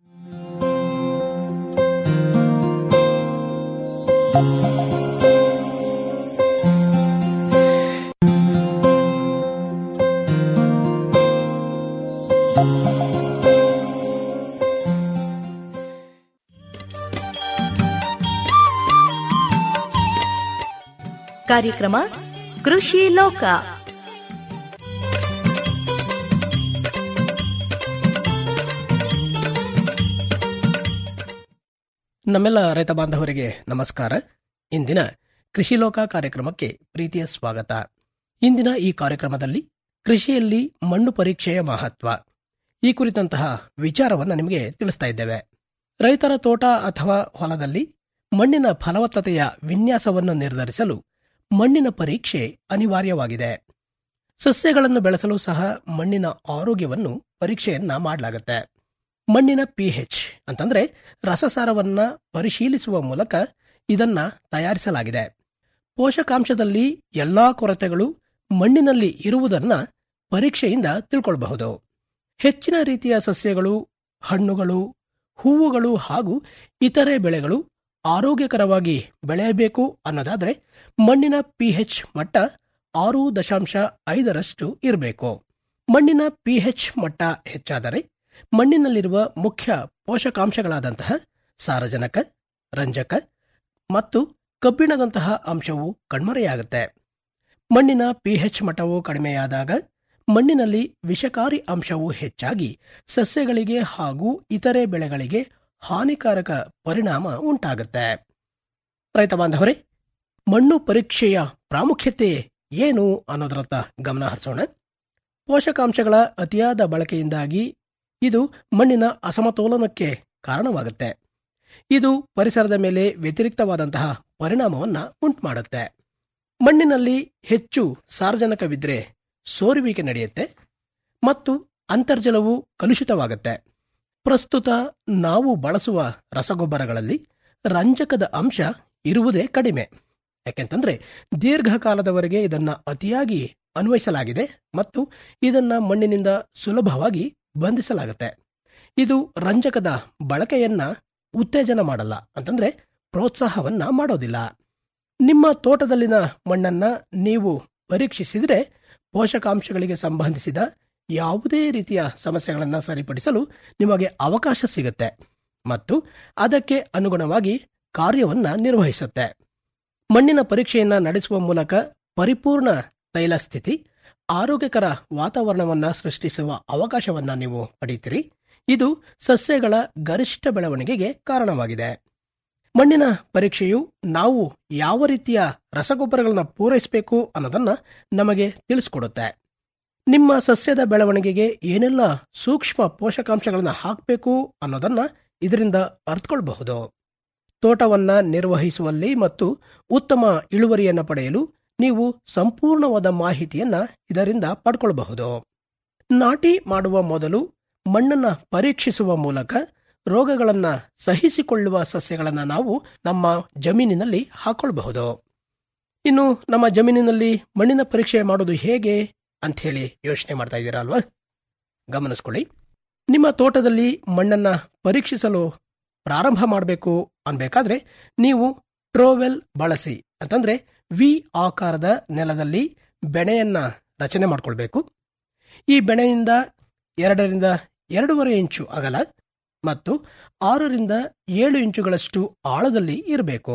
ಕಾರ್ಯಕ್ರಮ ಕೃಷಿ ಲೋಕ ನಮ್ಮೆಲ್ಲ ರೈತ ಬಾಂಧವರಿಗೆ ನಮಸ್ಕಾರ ಇಂದಿನ ಕೃಷಿ ಲೋಕ ಕಾರ್ಯಕ್ರಮಕ್ಕೆ ಪ್ರೀತಿಯ ಸ್ವಾಗತ ಇಂದಿನ ಈ ಕಾರ್ಯಕ್ರಮದಲ್ಲಿ ಕೃಷಿಯಲ್ಲಿ ಮಣ್ಣು ಪರೀಕ್ಷೆಯ ಮಹತ್ವ ಈ ಕುರಿತಂತಹ ವಿಚಾರವನ್ನು ನಿಮಗೆ ತಿಳಿಸ್ತಾ ಇದ್ದೇವೆ ರೈತರ ತೋಟ ಅಥವಾ ಹೊಲದಲ್ಲಿ ಮಣ್ಣಿನ ಫಲವತ್ತತೆಯ ವಿನ್ಯಾಸವನ್ನು ನಿರ್ಧರಿಸಲು ಮಣ್ಣಿನ ಪರೀಕ್ಷೆ ಅನಿವಾರ್ಯವಾಗಿದೆ ಸಸ್ಯಗಳನ್ನು ಬೆಳೆಸಲು ಸಹ ಮಣ್ಣಿನ ಆರೋಗ್ಯವನ್ನು ಪರೀಕ್ಷೆಯನ್ನ ಮಾಡಲಾಗುತ್ತೆ ಮಣ್ಣಿನ ಪಿಎಚ್ ಅಂತಂದ್ರೆ ರಸಸಾರವನ್ನ ಪರಿಶೀಲಿಸುವ ಮೂಲಕ ಇದನ್ನ ತಯಾರಿಸಲಾಗಿದೆ ಪೋಷಕಾಂಶದಲ್ಲಿ ಎಲ್ಲಾ ಕೊರತೆಗಳು ಮಣ್ಣಿನಲ್ಲಿ ಇರುವುದನ್ನ ಪರೀಕ್ಷೆಯಿಂದ ತಿಳ್ಕೊಳ್ಬಹುದು ಹೆಚ್ಚಿನ ರೀತಿಯ ಸಸ್ಯಗಳು ಹಣ್ಣುಗಳು ಹೂವುಗಳು ಹಾಗೂ ಇತರೆ ಬೆಳೆಗಳು ಆರೋಗ್ಯಕರವಾಗಿ ಬೆಳೆಯಬೇಕು ಅನ್ನೋದಾದ್ರೆ ಮಣ್ಣಿನ ಪಿಹೆಚ್ ಮಟ್ಟ ಆರು ದಶಾಂಶ ಐದರಷ್ಟು ಇರಬೇಕು ಮಣ್ಣಿನ ಪಿಹೆಚ್ ಮಟ್ಟ ಹೆಚ್ಚಾದರೆ ಮಣ್ಣಿನಲ್ಲಿರುವ ಮುಖ್ಯ ಪೋಷಕಾಂಶಗಳಾದಂತಹ ಸಾರಜನಕ ರಂಜಕ ಮತ್ತು ಕಬ್ಬಿಣದಂತಹ ಅಂಶವು ಕಣ್ಮರೆಯಾಗುತ್ತೆ ಮಣ್ಣಿನ ಪಿಹೆಚ್ ಮಟ್ಟವು ಕಡಿಮೆಯಾದಾಗ ಮಣ್ಣಿನಲ್ಲಿ ವಿಷಕಾರಿ ಅಂಶವು ಹೆಚ್ಚಾಗಿ ಸಸ್ಯಗಳಿಗೆ ಹಾಗೂ ಇತರೆ ಬೆಳೆಗಳಿಗೆ ಹಾನಿಕಾರಕ ಪರಿಣಾಮ ಉಂಟಾಗುತ್ತೆ ರೈತ ಬಾಂಧವರೇ ಮಣ್ಣು ಪರೀಕ್ಷೆಯ ಪ್ರಾಮುಖ್ಯತೆ ಏನು ಅನ್ನೋದರತ್ತ ಗಮನ ಹರಿಸೋಣ ಪೋಷಕಾಂಶಗಳ ಅತಿಯಾದ ಬಳಕೆಯಿಂದಾಗಿ ಇದು ಮಣ್ಣಿನ ಅಸಮತೋಲನಕ್ಕೆ ಕಾರಣವಾಗುತ್ತೆ ಇದು ಪರಿಸರದ ಮೇಲೆ ವ್ಯತಿರಿಕ್ತವಾದಂತಹ ಪರಿಣಾಮವನ್ನ ಉಂಟುಮಾಡುತ್ತೆ ಮಣ್ಣಿನಲ್ಲಿ ಹೆಚ್ಚು ಸಾರ್ವಜನಿಕವಿದ್ರೆ ಸೋರುವಿಕೆ ನಡೆಯುತ್ತೆ ಮತ್ತು ಅಂತರ್ಜಲವು ಕಲುಷಿತವಾಗುತ್ತೆ ಪ್ರಸ್ತುತ ನಾವು ಬಳಸುವ ರಸಗೊಬ್ಬರಗಳಲ್ಲಿ ರಂಜಕದ ಅಂಶ ಇರುವುದೇ ಕಡಿಮೆ ಯಾಕೆಂತಂದ್ರೆ ದೀರ್ಘಕಾಲದವರೆಗೆ ಇದನ್ನ ಅತಿಯಾಗಿ ಅನ್ವಯಿಸಲಾಗಿದೆ ಮತ್ತು ಇದನ್ನ ಮಣ್ಣಿನಿಂದ ಸುಲಭವಾಗಿ ಬಂಧಿಸಲಾಗುತ್ತೆ ಇದು ರಂಜಕದ ಬಳಕೆಯನ್ನ ಉತ್ತೇಜನ ಮಾಡಲ್ಲ ಅಂತಂದ್ರೆ ಪ್ರೋತ್ಸಾಹವನ್ನ ಮಾಡೋದಿಲ್ಲ ನಿಮ್ಮ ತೋಟದಲ್ಲಿನ ಮಣ್ಣನ್ನ ನೀವು ಪರೀಕ್ಷಿಸಿದ್ರೆ ಪೋಷಕಾಂಶಗಳಿಗೆ ಸಂಬಂಧಿಸಿದ ಯಾವುದೇ ರೀತಿಯ ಸಮಸ್ಯೆಗಳನ್ನು ಸರಿಪಡಿಸಲು ನಿಮಗೆ ಅವಕಾಶ ಸಿಗುತ್ತೆ ಮತ್ತು ಅದಕ್ಕೆ ಅನುಗುಣವಾಗಿ ಕಾರ್ಯವನ್ನ ನಿರ್ವಹಿಸುತ್ತೆ ಮಣ್ಣಿನ ಪರೀಕ್ಷೆಯನ್ನ ನಡೆಸುವ ಮೂಲಕ ಪರಿಪೂರ್ಣ ತೈಲ ಸ್ಥಿತಿ ಆರೋಗ್ಯಕರ ವಾತಾವರಣವನ್ನ ಸೃಷ್ಟಿಸುವ ಅವಕಾಶವನ್ನ ನೀವು ಪಡೆಯುತ್ತೀರಿ ಇದು ಸಸ್ಯಗಳ ಗರಿಷ್ಠ ಬೆಳವಣಿಗೆಗೆ ಕಾರಣವಾಗಿದೆ ಮಣ್ಣಿನ ಪರೀಕ್ಷೆಯು ನಾವು ಯಾವ ರೀತಿಯ ರಸಗೊಬ್ಬರಗಳನ್ನ ಪೂರೈಸಬೇಕು ಅನ್ನೋದನ್ನ ನಮಗೆ ತಿಳಿಸ್ಕೊಡುತ್ತೆ ನಿಮ್ಮ ಸಸ್ಯದ ಬೆಳವಣಿಗೆಗೆ ಏನೆಲ್ಲ ಸೂಕ್ಷ್ಮ ಪೋಷಕಾಂಶಗಳನ್ನ ಹಾಕಬೇಕು ಅನ್ನೋದನ್ನ ಇದರಿಂದ ಅರ್ಥಕೊಳ್ಬಹುದು ತೋಟವನ್ನ ನಿರ್ವಹಿಸುವಲ್ಲಿ ಮತ್ತು ಉತ್ತಮ ಇಳುವರಿಯನ್ನ ಪಡೆಯಲು ನೀವು ಸಂಪೂರ್ಣವಾದ ಮಾಹಿತಿಯನ್ನ ಇದರಿಂದ ಪಡ್ಕೊಳ್ಬಹುದು ನಾಟಿ ಮಾಡುವ ಮೊದಲು ಮಣ್ಣನ್ನ ಪರೀಕ್ಷಿಸುವ ಮೂಲಕ ರೋಗಗಳನ್ನ ಸಹಿಸಿಕೊಳ್ಳುವ ಸಸ್ಯಗಳನ್ನ ನಾವು ನಮ್ಮ ಜಮೀನಿನಲ್ಲಿ ಹಾಕೊಳ್ಬಹುದು ಇನ್ನು ನಮ್ಮ ಜಮೀನಿನಲ್ಲಿ ಮಣ್ಣಿನ ಪರೀಕ್ಷೆ ಮಾಡೋದು ಹೇಗೆ ಅಂತ ಹೇಳಿ ಯೋಚನೆ ಮಾಡ್ತಾ ಇದ್ದೀರಾ ಅಲ್ವಾ ಗಮನಿಸ್ಕೊಳ್ಳಿ ನಿಮ್ಮ ತೋಟದಲ್ಲಿ ಮಣ್ಣನ್ನ ಪರೀಕ್ಷಿಸಲು ಪ್ರಾರಂಭ ಮಾಡಬೇಕು ಅನ್ಬೇಕಾದ್ರೆ ನೀವು ಟ್ರೋವೆಲ್ ಬಳಸಿ ಅಂತಂದ್ರೆ ವಿ ಆಕಾರದ ನೆಲದಲ್ಲಿ ಬೆಣೆಯನ್ನ ರಚನೆ ಮಾಡ್ಕೊಳ್ಬೇಕು ಈ ಬೆಣೆಯಿಂದ ಎರಡರಿಂದ ಎರಡೂವರೆ ಇಂಚು ಅಗಲ ಮತ್ತು ಆರರಿಂದ ಏಳು ಇಂಚುಗಳಷ್ಟು ಆಳದಲ್ಲಿ ಇರಬೇಕು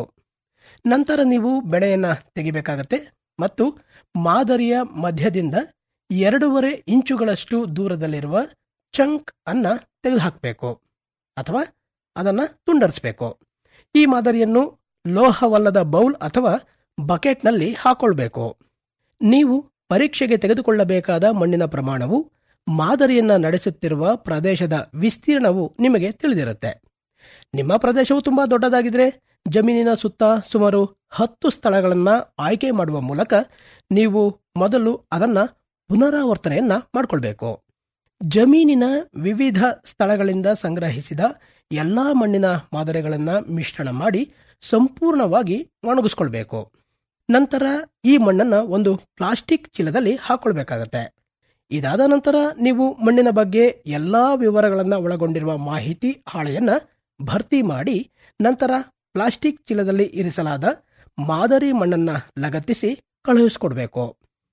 ನಂತರ ನೀವು ಬೆಳೆಯನ್ನ ತೆಗಿಬೇಕಾಗತ್ತೆ ಮತ್ತು ಮಾದರಿಯ ಮಧ್ಯದಿಂದ ಎರಡೂವರೆ ಇಂಚುಗಳಷ್ಟು ದೂರದಲ್ಲಿರುವ ಚಂಕ್ ಅನ್ನ ತೆಗೆದುಹಾಕಬೇಕು ಅಥವಾ ಅದನ್ನ ತುಂಡರಿಸಬೇಕು ಈ ಮಾದರಿಯನ್ನು ಲೋಹವಲ್ಲದ ಬೌಲ್ ಅಥವಾ ಬಕೆಟ್ನಲ್ಲಿ ಹಾಕೊಳ್ಬೇಕು ನೀವು ಪರೀಕ್ಷೆಗೆ ತೆಗೆದುಕೊಳ್ಳಬೇಕಾದ ಮಣ್ಣಿನ ಪ್ರಮಾಣವು ಮಾದರಿಯನ್ನ ನಡೆಸುತ್ತಿರುವ ಪ್ರದೇಶದ ವಿಸ್ತೀರ್ಣವು ನಿಮಗೆ ತಿಳಿದಿರುತ್ತೆ ನಿಮ್ಮ ಪ್ರದೇಶವು ತುಂಬಾ ದೊಡ್ಡದಾಗಿದ್ರೆ ಜಮೀನಿನ ಸುತ್ತ ಸುಮಾರು ಹತ್ತು ಸ್ಥಳಗಳನ್ನ ಆಯ್ಕೆ ಮಾಡುವ ಮೂಲಕ ನೀವು ಮೊದಲು ಅದನ್ನ ಪುನರಾವರ್ತನೆಯನ್ನ ಮಾಡಿಕೊಳ್ಬೇಕು ಜಮೀನಿನ ವಿವಿಧ ಸ್ಥಳಗಳಿಂದ ಸಂಗ್ರಹಿಸಿದ ಎಲ್ಲಾ ಮಣ್ಣಿನ ಮಾದರಿಗಳನ್ನ ಮಿಶ್ರಣ ಮಾಡಿ ಸಂಪೂರ್ಣವಾಗಿ ಒಣಗಿಸ್ಕೊಳ್ಬೇಕು ನಂತರ ಈ ಮಣ್ಣನ್ನ ಒಂದು ಪ್ಲಾಸ್ಟಿಕ್ ಚೀಲದಲ್ಲಿ ಹಾಕೊಳ್ಬೇಕಾಗತ್ತೆ ಇದಾದ ನಂತರ ನೀವು ಮಣ್ಣಿನ ಬಗ್ಗೆ ಎಲ್ಲಾ ವಿವರಗಳನ್ನ ಒಳಗೊಂಡಿರುವ ಮಾಹಿತಿ ಹಾಳೆಯನ್ನ ಭರ್ತಿ ಮಾಡಿ ನಂತರ ಪ್ಲಾಸ್ಟಿಕ್ ಚೀಲದಲ್ಲಿ ಇರಿಸಲಾದ ಮಾದರಿ ಮಣ್ಣನ್ನ ಲಗತ್ತಿಸಿ ಕಳುಹಿಸಿಕೊಡ್ಬೇಕು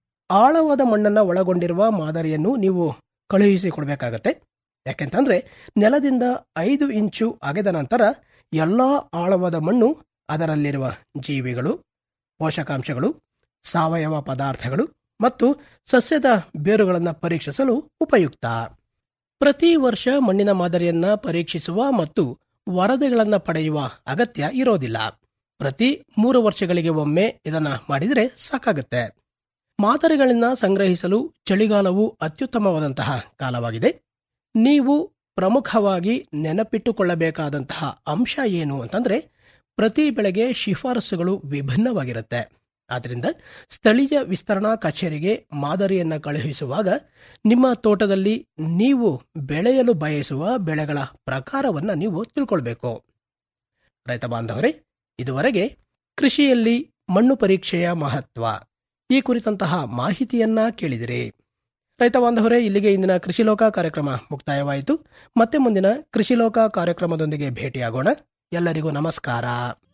ಆಳವಾದ ಮಣ್ಣನ್ನ ಒಳಗೊಂಡಿರುವ ಮಾದರಿಯನ್ನು ನೀವು ಕಳುಹಿಸಿಕೊಡ್ಬೇಕಾಗತ್ತೆ ಯಾಕೆಂತಂದ್ರೆ ನೆಲದಿಂದ ಐದು ಇಂಚು ಅಗೆದ ನಂತರ ಎಲ್ಲಾ ಆಳವಾದ ಮಣ್ಣು ಅದರಲ್ಲಿರುವ ಜೀವಿಗಳು ಪೋಷಕಾಂಶಗಳು ಸಾವಯವ ಪದಾರ್ಥಗಳು ಮತ್ತು ಸಸ್ಯದ ಬೇರುಗಳನ್ನು ಪರೀಕ್ಷಿಸಲು ಉಪಯುಕ್ತ ಪ್ರತಿ ವರ್ಷ ಮಣ್ಣಿನ ಮಾದರಿಯನ್ನ ಪರೀಕ್ಷಿಸುವ ಮತ್ತು ವರದಿಗಳನ್ನ ಪಡೆಯುವ ಅಗತ್ಯ ಇರೋದಿಲ್ಲ ಪ್ರತಿ ಮೂರು ವರ್ಷಗಳಿಗೆ ಒಮ್ಮೆ ಇದನ್ನ ಮಾಡಿದರೆ ಸಾಕಾಗುತ್ತೆ ಮಾದರಿಗಳನ್ನ ಸಂಗ್ರಹಿಸಲು ಚಳಿಗಾಲವು ಅತ್ಯುತ್ತಮವಾದಂತಹ ಕಾಲವಾಗಿದೆ ನೀವು ಪ್ರಮುಖವಾಗಿ ನೆನಪಿಟ್ಟುಕೊಳ್ಳಬೇಕಾದಂತಹ ಅಂಶ ಏನು ಅಂತಂದ್ರೆ ಪ್ರತಿ ಬೆಳೆಗೆ ಶಿಫಾರಸುಗಳು ವಿಭಿನ್ನವಾಗಿರುತ್ತೆ ಆದ್ದರಿಂದ ಸ್ಥಳೀಯ ವಿಸ್ತರಣಾ ಕಚೇರಿಗೆ ಮಾದರಿಯನ್ನ ಕಳುಹಿಸುವಾಗ ನಿಮ್ಮ ತೋಟದಲ್ಲಿ ನೀವು ಬೆಳೆಯಲು ಬಯಸುವ ಬೆಳೆಗಳ ಪ್ರಕಾರವನ್ನ ನೀವು ತಿಳ್ಕೊಳ್ಬೇಕು ರೈತ ಬಾಂಧವರೇ ಇದುವರೆಗೆ ಕೃಷಿಯಲ್ಲಿ ಮಣ್ಣು ಪರೀಕ್ಷೆಯ ಮಹತ್ವ ಈ ಕುರಿತಂತಹ ಮಾಹಿತಿಯನ್ನ ಕೇಳಿದಿರಿ ರೈತ ಬಾಂಧವರೇ ಇಲ್ಲಿಗೆ ಇಂದಿನ ಕೃಷಿ ಲೋಕ ಕಾರ್ಯಕ್ರಮ ಮುಕ್ತಾಯವಾಯಿತು ಮತ್ತೆ ಮುಂದಿನ ಕೃಷಿ ಲೋಕ ಕಾರ್ಯಕ್ರಮದೊಂದಿಗೆ ಭೇಟಿಯಾಗೋಣ ಎಲ್ಲರಿಗೂ ನಮಸ್ಕಾರ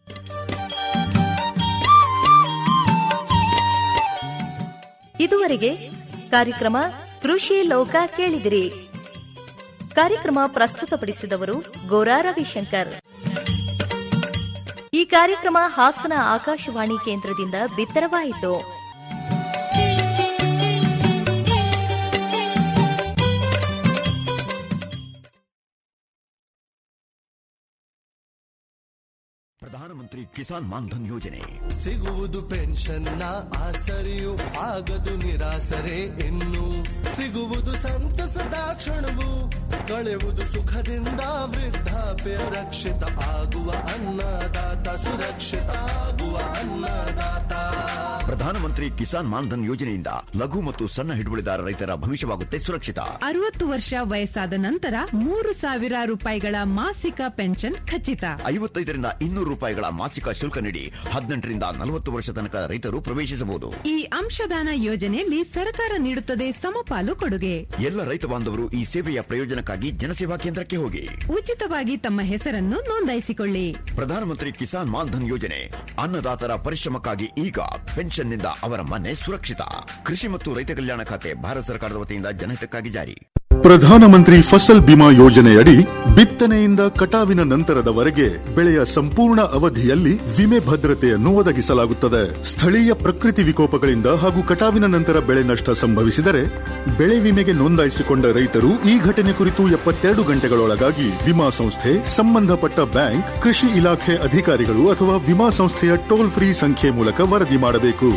ಇದುವರೆಗೆ ಕಾರ್ಯಕ್ರಮ ಕೃಷಿ ಲೋಕ ಕೇಳಿದಿರಿ ಕಾರ್ಯಕ್ರಮ ಪ್ರಸ್ತುತಪಡಿಸಿದವರು ಗೋರಾ ರವಿಶಂಕರ್ ಈ ಕಾರ್ಯಕ್ರಮ ಹಾಸನ ಆಕಾಶವಾಣಿ ಕೇಂದ್ರದಿಂದ ಬಿತ್ತರವಾಯಿತು ಪ್ರಧಾನಮಂತ್ರಿ ಕಿಸಾನ್ ಮಾನ್ಧನ್ ಯೋಜನೆ ಸಿಗುವುದು ಪೆನ್ಷನ್ನ ಆಸರೆಯು ಆಗದು ನಿರಾಸರೆ ಇನ್ನು ಸಿಗುವುದು ಸಂತಸದ ಕ್ಷಣವು ಕಳೆಯುವುದು ಸುಖದಿಂದ ವೃದ್ಧಾಪ್ಯ ರಕ್ಷಿತ ಆಗುವ ಅನ್ನದಾತ ಸುರಕ್ಷಿತ ಆಗುವ ಅನ್ನದಾತ ಪ್ರಧಾನಮಂತ್ರಿ ಕಿಸಾನ್ ಮಾನ್ಧನ್ ಯೋಜನೆಯಿಂದ ಲಘು ಮತ್ತು ಸಣ್ಣ ಹಿಡುವಳಿದಾರ ರೈತರ ಭವಿಷ್ಯವಾಗುತ್ತೆ ಸುರಕ್ಷಿತ ಅರವತ್ತು ವರ್ಷ ವಯಸ್ಸಾದ ನಂತರ ಮೂರು ಸಾವಿರ ರೂಪಾಯಿಗಳ ಮಾಸಿಕ ಪೆನ್ಷನ್ ಖಚಿತ ಐವತ್ತೈದರಿಂದ ಇನ್ನೂರು ರೂಪಾಯಿಗಳ ಮಾಸಿಕ ಶುಲ್ಕ ನೀಡಿ ಹದಿನೆಂಟರಿಂದ ನಲವತ್ತು ವರ್ಷ ತನಕ ರೈತರು ಪ್ರವೇಶಿಸಬಹುದು ಈ ಅಂಶದಾನ ಯೋಜನೆಯಲ್ಲಿ ಸರ್ಕಾರ ನೀಡುತ್ತದೆ ಸಮಪಾಲು ಕೊಡುಗೆ ಎಲ್ಲ ರೈತ ಬಾಂಧವರು ಈ ಸೇವೆಯ ಪ್ರಯೋಜನಕ್ಕಾಗಿ ಜನಸೇವಾ ಕೇಂದ್ರಕ್ಕೆ ಹೋಗಿ ಉಚಿತವಾಗಿ ತಮ್ಮ ಹೆಸರನ್ನು ನೋಂದಾಯಿಸಿಕೊಳ್ಳಿ ಪ್ರಧಾನಮಂತ್ರಿ ಕಿಸಾನ್ ಮಾನ್ಧನ್ ಯೋಜನೆ ಅನ್ನದಾತರ ಪರಿಶ್ರಮಕ್ಕಾಗಿ ಈಗ ಪೆನ್ಷನ್ನಿಂದ ಅವರ ಮನೆ ಸುರಕ್ಷಿತ ಕೃಷಿ ಮತ್ತು ರೈತ ಕಲ್ಯಾಣ ಖಾತೆ ಭಾರತ ಸರ್ಕಾರದ ವತಿಯಿಂದ ಜನಹಿತಕ್ಕಾಗಿ ಜಾರಿ ಪ್ರಧಾನಮಂತ್ರಿ ಫಸಲ್ ಬಿಮಾ ಯೋಜನೆಯಡಿ ಬಿತ್ತನೆಯಿಂದ ಕಟಾವಿನ ನಂತರದವರೆಗೆ ಬೆಳೆಯ ಸಂಪೂರ್ಣ ಅವಧಿಯಲ್ಲಿ ವಿಮೆ ಭದ್ರತೆಯನ್ನು ಒದಗಿಸಲಾಗುತ್ತದೆ ಸ್ಥಳೀಯ ಪ್ರಕೃತಿ ವಿಕೋಪಗಳಿಂದ ಹಾಗೂ ಕಟಾವಿನ ನಂತರ ಬೆಳೆ ನಷ್ಟ ಸಂಭವಿಸಿದರೆ ಬೆಳೆ ವಿಮೆಗೆ ನೋಂದಾಯಿಸಿಕೊಂಡ ರೈತರು ಈ ಘಟನೆ ಕುರಿತು ಎಪ್ಪತ್ತೆರಡು ಗಂಟೆಗಳೊಳಗಾಗಿ ವಿಮಾ ಸಂಸ್ಥೆ ಸಂಬಂಧಪಟ್ಟ ಬ್ಯಾಂಕ್ ಕೃಷಿ ಇಲಾಖೆ ಅಧಿಕಾರಿಗಳು ಅಥವಾ ವಿಮಾ ಸಂಸ್ಥೆಯ ಟೋಲ್ ಫ್ರೀ ಸಂಖ್ಯೆ ಮೂಲಕ ವರದಿ ಮಾಡಬೇಕು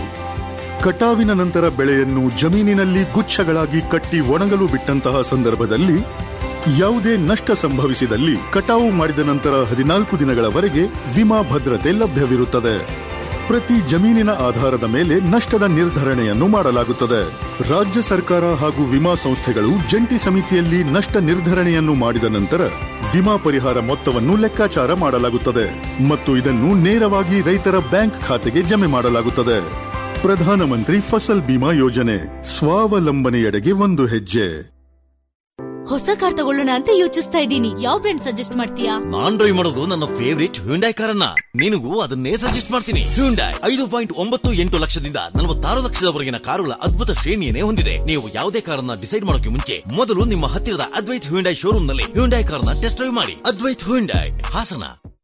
ಕಟಾವಿನ ನಂತರ ಬೆಳೆಯನ್ನು ಜಮೀನಿನಲ್ಲಿ ಗುಚ್ಛಗಳಾಗಿ ಕಟ್ಟಿ ಒಣಗಲು ಬಿಟ್ಟಂತಹ ಸಂದರ್ಭದಲ್ಲಿ ಯಾವುದೇ ನಷ್ಟ ಸಂಭವಿಸಿದಲ್ಲಿ ಕಟಾವು ಮಾಡಿದ ನಂತರ ಹದಿನಾಲ್ಕು ದಿನಗಳವರೆಗೆ ವಿಮಾ ಭದ್ರತೆ ಲಭ್ಯವಿರುತ್ತದೆ ಪ್ರತಿ ಜಮೀನಿನ ಆಧಾರದ ಮೇಲೆ ನಷ್ಟದ ನಿರ್ಧರಣೆಯನ್ನು ಮಾಡಲಾಗುತ್ತದೆ ರಾಜ್ಯ ಸರ್ಕಾರ ಹಾಗೂ ವಿಮಾ ಸಂಸ್ಥೆಗಳು ಜಂಟಿ ಸಮಿತಿಯಲ್ಲಿ ನಷ್ಟ ನಿರ್ಧರಣೆಯನ್ನು ಮಾಡಿದ ನಂತರ ವಿಮಾ ಪರಿಹಾರ ಮೊತ್ತವನ್ನು ಲೆಕ್ಕಾಚಾರ ಮಾಡಲಾಗುತ್ತದೆ ಮತ್ತು ಇದನ್ನು ನೇರವಾಗಿ ರೈತರ ಬ್ಯಾಂಕ್ ಖಾತೆಗೆ ಜಮೆ ಮಾಡಲಾಗುತ್ತದೆ ಪ್ರಧಾನಮಂತ್ರಿ ಫಸಲ್ ಬಿಮಾ ಯೋಜನೆ ಸ್ವಾವಲಂಬನೆಯೆಡೆಗೆ ಒಂದು ಹೆಜ್ಜೆ ಹೊಸ ಕಾರ್ ತಗೊಳ್ಳೋಣ ಅಂತ ಯೋಚಿಸ್ತಾ ಇದ್ದೀನಿ ಯಾವ ಬ್ರ್ಯಾಂಡ್ ಸಜೆಸ್ಟ್ ಮಾಡ್ತೀಯಾ ನಾನ್ ಡ್ರೈವ್ ಮಾಡೋದು ನನ್ನ ಫೇವರಿಟ್ ಹ್ಯುಂಡೈ ಕಾರನ್ನ ನಿನಗೂ ಅದನ್ನೇ ಸಜೆಸ್ಟ್ ಮಾಡ್ತೀನಿ ಹ್ಯುಂಡೈ ಐದು ಪಾಯಿಂಟ್ ಒಂಬತ್ತು ಎಂಟು ಲಕ್ಷದಿಂದ ನಲವತ್ತಾರು ಲಕ್ಷದವರೆಗಿನ ಕಾರುಗಳ ಅದ್ಭುತ ಶ್ರೇಣಿಯನ್ನೇ ಹೊಂದಿದೆ ನೀವು ಯಾವುದೇ ಕಾರನ್ನ ಡಿಸೈಡ್ ಮಾಡೋಕೆ ಮುಂಚೆ ಮೊದಲು ನಿಮ್ಮ ಹತ್ತಿರದ ಅದ್ವೈತ್ ಹ್ಯುಂಡೈ ಶೋರೂಮ್ ನಲ್ಲಿ ಹ್ಯುಂಡೈ ಕಾರ್ನ ಟೆಸ್ಟ್ ಡ್ರೈವ್ ಮಾಡಿ ಅದ್ವೈತ್ ಹ್ಯುಂಡೈ ಹಾಸನ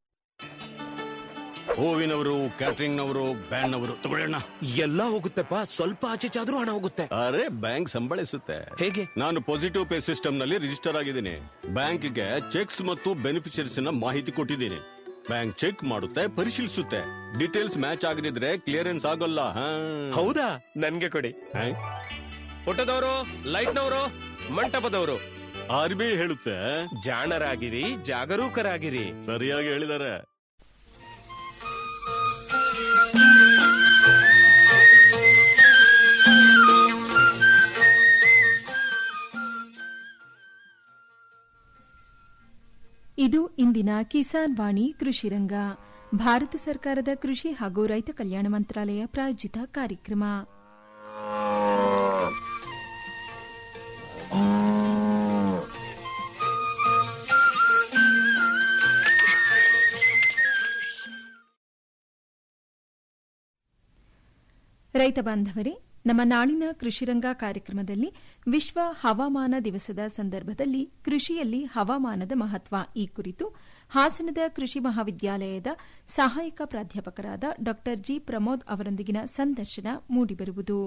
ಹೂವಿನವರು ಕ್ಯಾಟರಿಂಗ್ ನವರು ಬ್ಯಾಂಡ್ ನವರು ತಗೊಳ್ಳೋಣ ಎಲ್ಲ ಹೋಗುತ್ತೆಪ್ಪ ಸ್ವಲ್ಪ ಆಚೆ ಚಾದ್ರೂ ಹಣ ಹೋಗುತ್ತೆ ಅರೆ ಬ್ಯಾಂಕ್ ಸಂಬಳಿಸುತ್ತೆ ಹೇಗೆ ನಾನು ಪಾಸಿಟಿವ್ ಪೇ ಸಿಸ್ಟಮ್ ನಲ್ಲಿ ರಿಜಿಸ್ಟರ್ ಆಗಿದ್ದೀನಿ ಬ್ಯಾಂಕ್ಗೆ ಚೆಕ್ಸ್ ಮತ್ತು ಬೆನಿಫಿಷರೀಸ್ ನ ಮಾಹಿತಿ ಕೊಟ್ಟಿದ್ದೀನಿ ಬ್ಯಾಂಕ್ ಚೆಕ್ ಮಾಡುತ್ತೆ ಪರಿಶೀಲಿಸುತ್ತೆ ಡೀಟೇಲ್ಸ್ ಮ್ಯಾಚ್ ಆಗದಿದ್ರೆ ಕ್ಲಿಯರೆನ್ಸ್ ಆಗೋಲ್ಲ ಹಾ. ಹೌದಾ ನನ್ಗೆ ಕೊಡಿ ಹಾ? ಫೋಟೋದವರು ಲೈಟ್ನವರು ಮಂಟಪದವರು ಆರ್ ಬಿ ಐ ಹೇಳುತ್ತೆ ಜಾಣರಾಗಿರಿ ಜಾಗರೂಕರಾಗಿರಿ ಸರಿಯಾಗಿ ಹೇಳಿದ್ದಾರೆ ಇದು ಇಂದಿನ ಕಿಸಾನ್ ವಾಣಿ ಕೃಷಿ ರಂಗ ಭಾರತ ಸರ್ಕಾರದ ಕೃಷಿ ಹಾಗೂ ರೈತ ಕಲ್ಯಾಣ ಮಂತ್ರಾಲಯ ಪ್ರಾಯೋಜಿತ ಕಾರ್ಯಕ್ರಮ ರೈತ ಬಾಂಧವರೇ ನಮ್ಮ ನಾಳಿನ ಕೃಷಿರಂಗ ಕಾರ್ಯಕ್ರಮದಲ್ಲಿ ವಿಶ್ವ ಹವಾಮಾನ ದಿವಸದ ಸಂದರ್ಭದಲ್ಲಿ ಕೃಷಿಯಲ್ಲಿ ಹವಾಮಾನದ ಮಹತ್ವ ಈ ಕುರಿತು ಹಾಸನದ ಕೃಷಿ ಮಹಾವಿದ್ಯಾಲಯದ ಸಹಾಯಕ ಪ್ರಾಧ್ಯಾಪಕರಾದ ಡಾ ಜಿ ಪ್ರಮೋದ್ ಅವರೊಂದಿಗಿನ ಸಂದರ್ಶನ ಮೂಡಿಬರುವುದು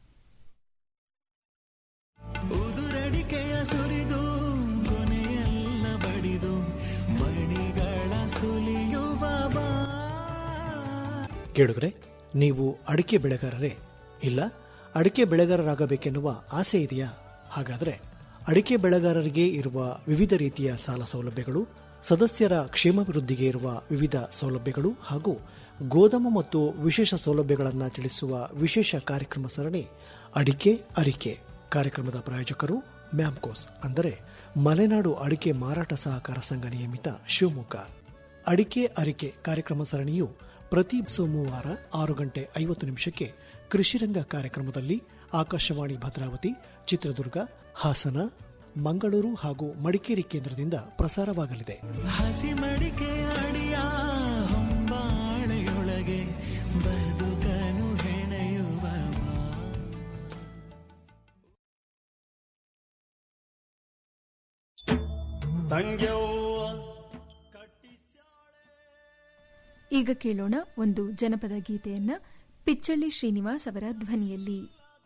ಉದುರಡಿಕೆಯ ಸುರಿದು ಕೊನೆಯಲ್ಲ ಬಡಿದು ಮಣಿಗಳ ಸುಲಿಯುವ ಬಾ ಕೇಳುಗರೆ ನೀವು ಅಡಿಕೆ ಬೆಳೆಗಾರರೇ ಇಲ್ಲ ಅಡಿಕೆ ಬೆಳೆಗಾರರಾಗಬೇಕೆನ್ನುವ ಆಸೆ ಇದೆಯಾ ಹಾಗಾದರೆ ಅಡಿಕೆ ಬೆಳೆಗಾರರಿಗೆ ಇರುವ ವಿವಿಧ ರೀತಿಯ ಸಾಲ ಸೌಲಭ್ಯಗಳು ಸದಸ್ಯರ ಕ್ಷೇಮಾಭಿವೃದ್ಧಿಗೆ ಇರುವ ವಿವಿಧ ಸೌಲಭ್ಯಗಳು ಹಾಗೂ ಗೋದಾಮು ಮತ್ತು ವಿಶೇಷ ಸೌಲಭ್ಯಗಳನ್ನು ತಿಳಿಸುವ ವಿಶೇಷ ಕಾರ್ಯಕ್ರಮ ಸರಣಿ ಅಡಿಕೆ ಅರಿಕೆ ಕಾರ್ಯಕ್ರಮದ ಪ್ರಾಯೋಜಕರು ಮ್ಯಾಮ್ಕೋಸ್ ಅಂದರೆ ಮಲೆನಾಡು ಅಡಿಕೆ ಮಾರಾಟ ಸಹಕಾರ ಸಂಘ ನಿಯಮಿತ ಶಿವಮೊಗ್ಗ ಅಡಿಕೆ ಅರಿಕೆ ಕಾರ್ಯಕ್ರಮ ಸರಣಿಯು ಪ್ರತಿ ಸೋಮವಾರ ಆರು ಗಂಟೆ ಐವತ್ತು ನಿಮಿಷಕ್ಕೆ ಕೃಷಿರಂಗ ಕಾರ್ಯಕ್ರಮದಲ್ಲಿ ಆಕಾಶವಾಣಿ ಭದ್ರಾವತಿ ಚಿತ್ರದುರ್ಗ ಹಾಸನ ಮಂಗಳೂರು ಹಾಗೂ ಮಡಿಕೇರಿ ಕೇಂದ್ರದಿಂದ ಪ್ರಸಾರವಾಗಲಿದೆ ಹಸಿ ಮಡಿಕೆ ಅಡಿಯ ಹೊಂಬಾಳೆಯೊಳಗೆ ಬದುಕನು ಹೆಣೆಯುವ ತಂಗ್ಯವ್ವ ಈಗ ಕೇಳೋಣ ಒಂದು ಜನಪದ ಗೀತೆಯನ್ನ ಪಿಚ್ಚಳ್ಳಿ ಶ್ರೀನಿವಾಸ್ ಅವರ ಧ್ವನಿಯಲ್ಲಿ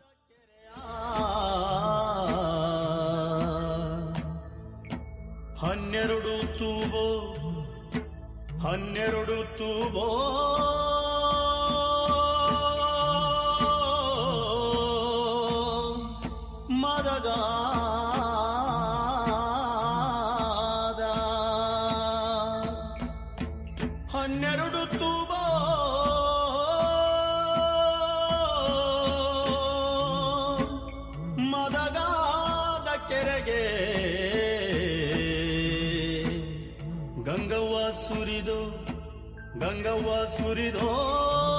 ಹನ್ನೆರಡು ತೂಬೋ ಹನ್ನೆರಡು ತೂಬೋ ಮದಗಾದ ಹನ್ನೆರಡು ತೂಬೋ ಮದಗಾದ ಕೆರೆಗೆ ಗಂಗವ್ವ ಸುರಿದು ಗಂಗವ್ವ ಸುರಿದೋ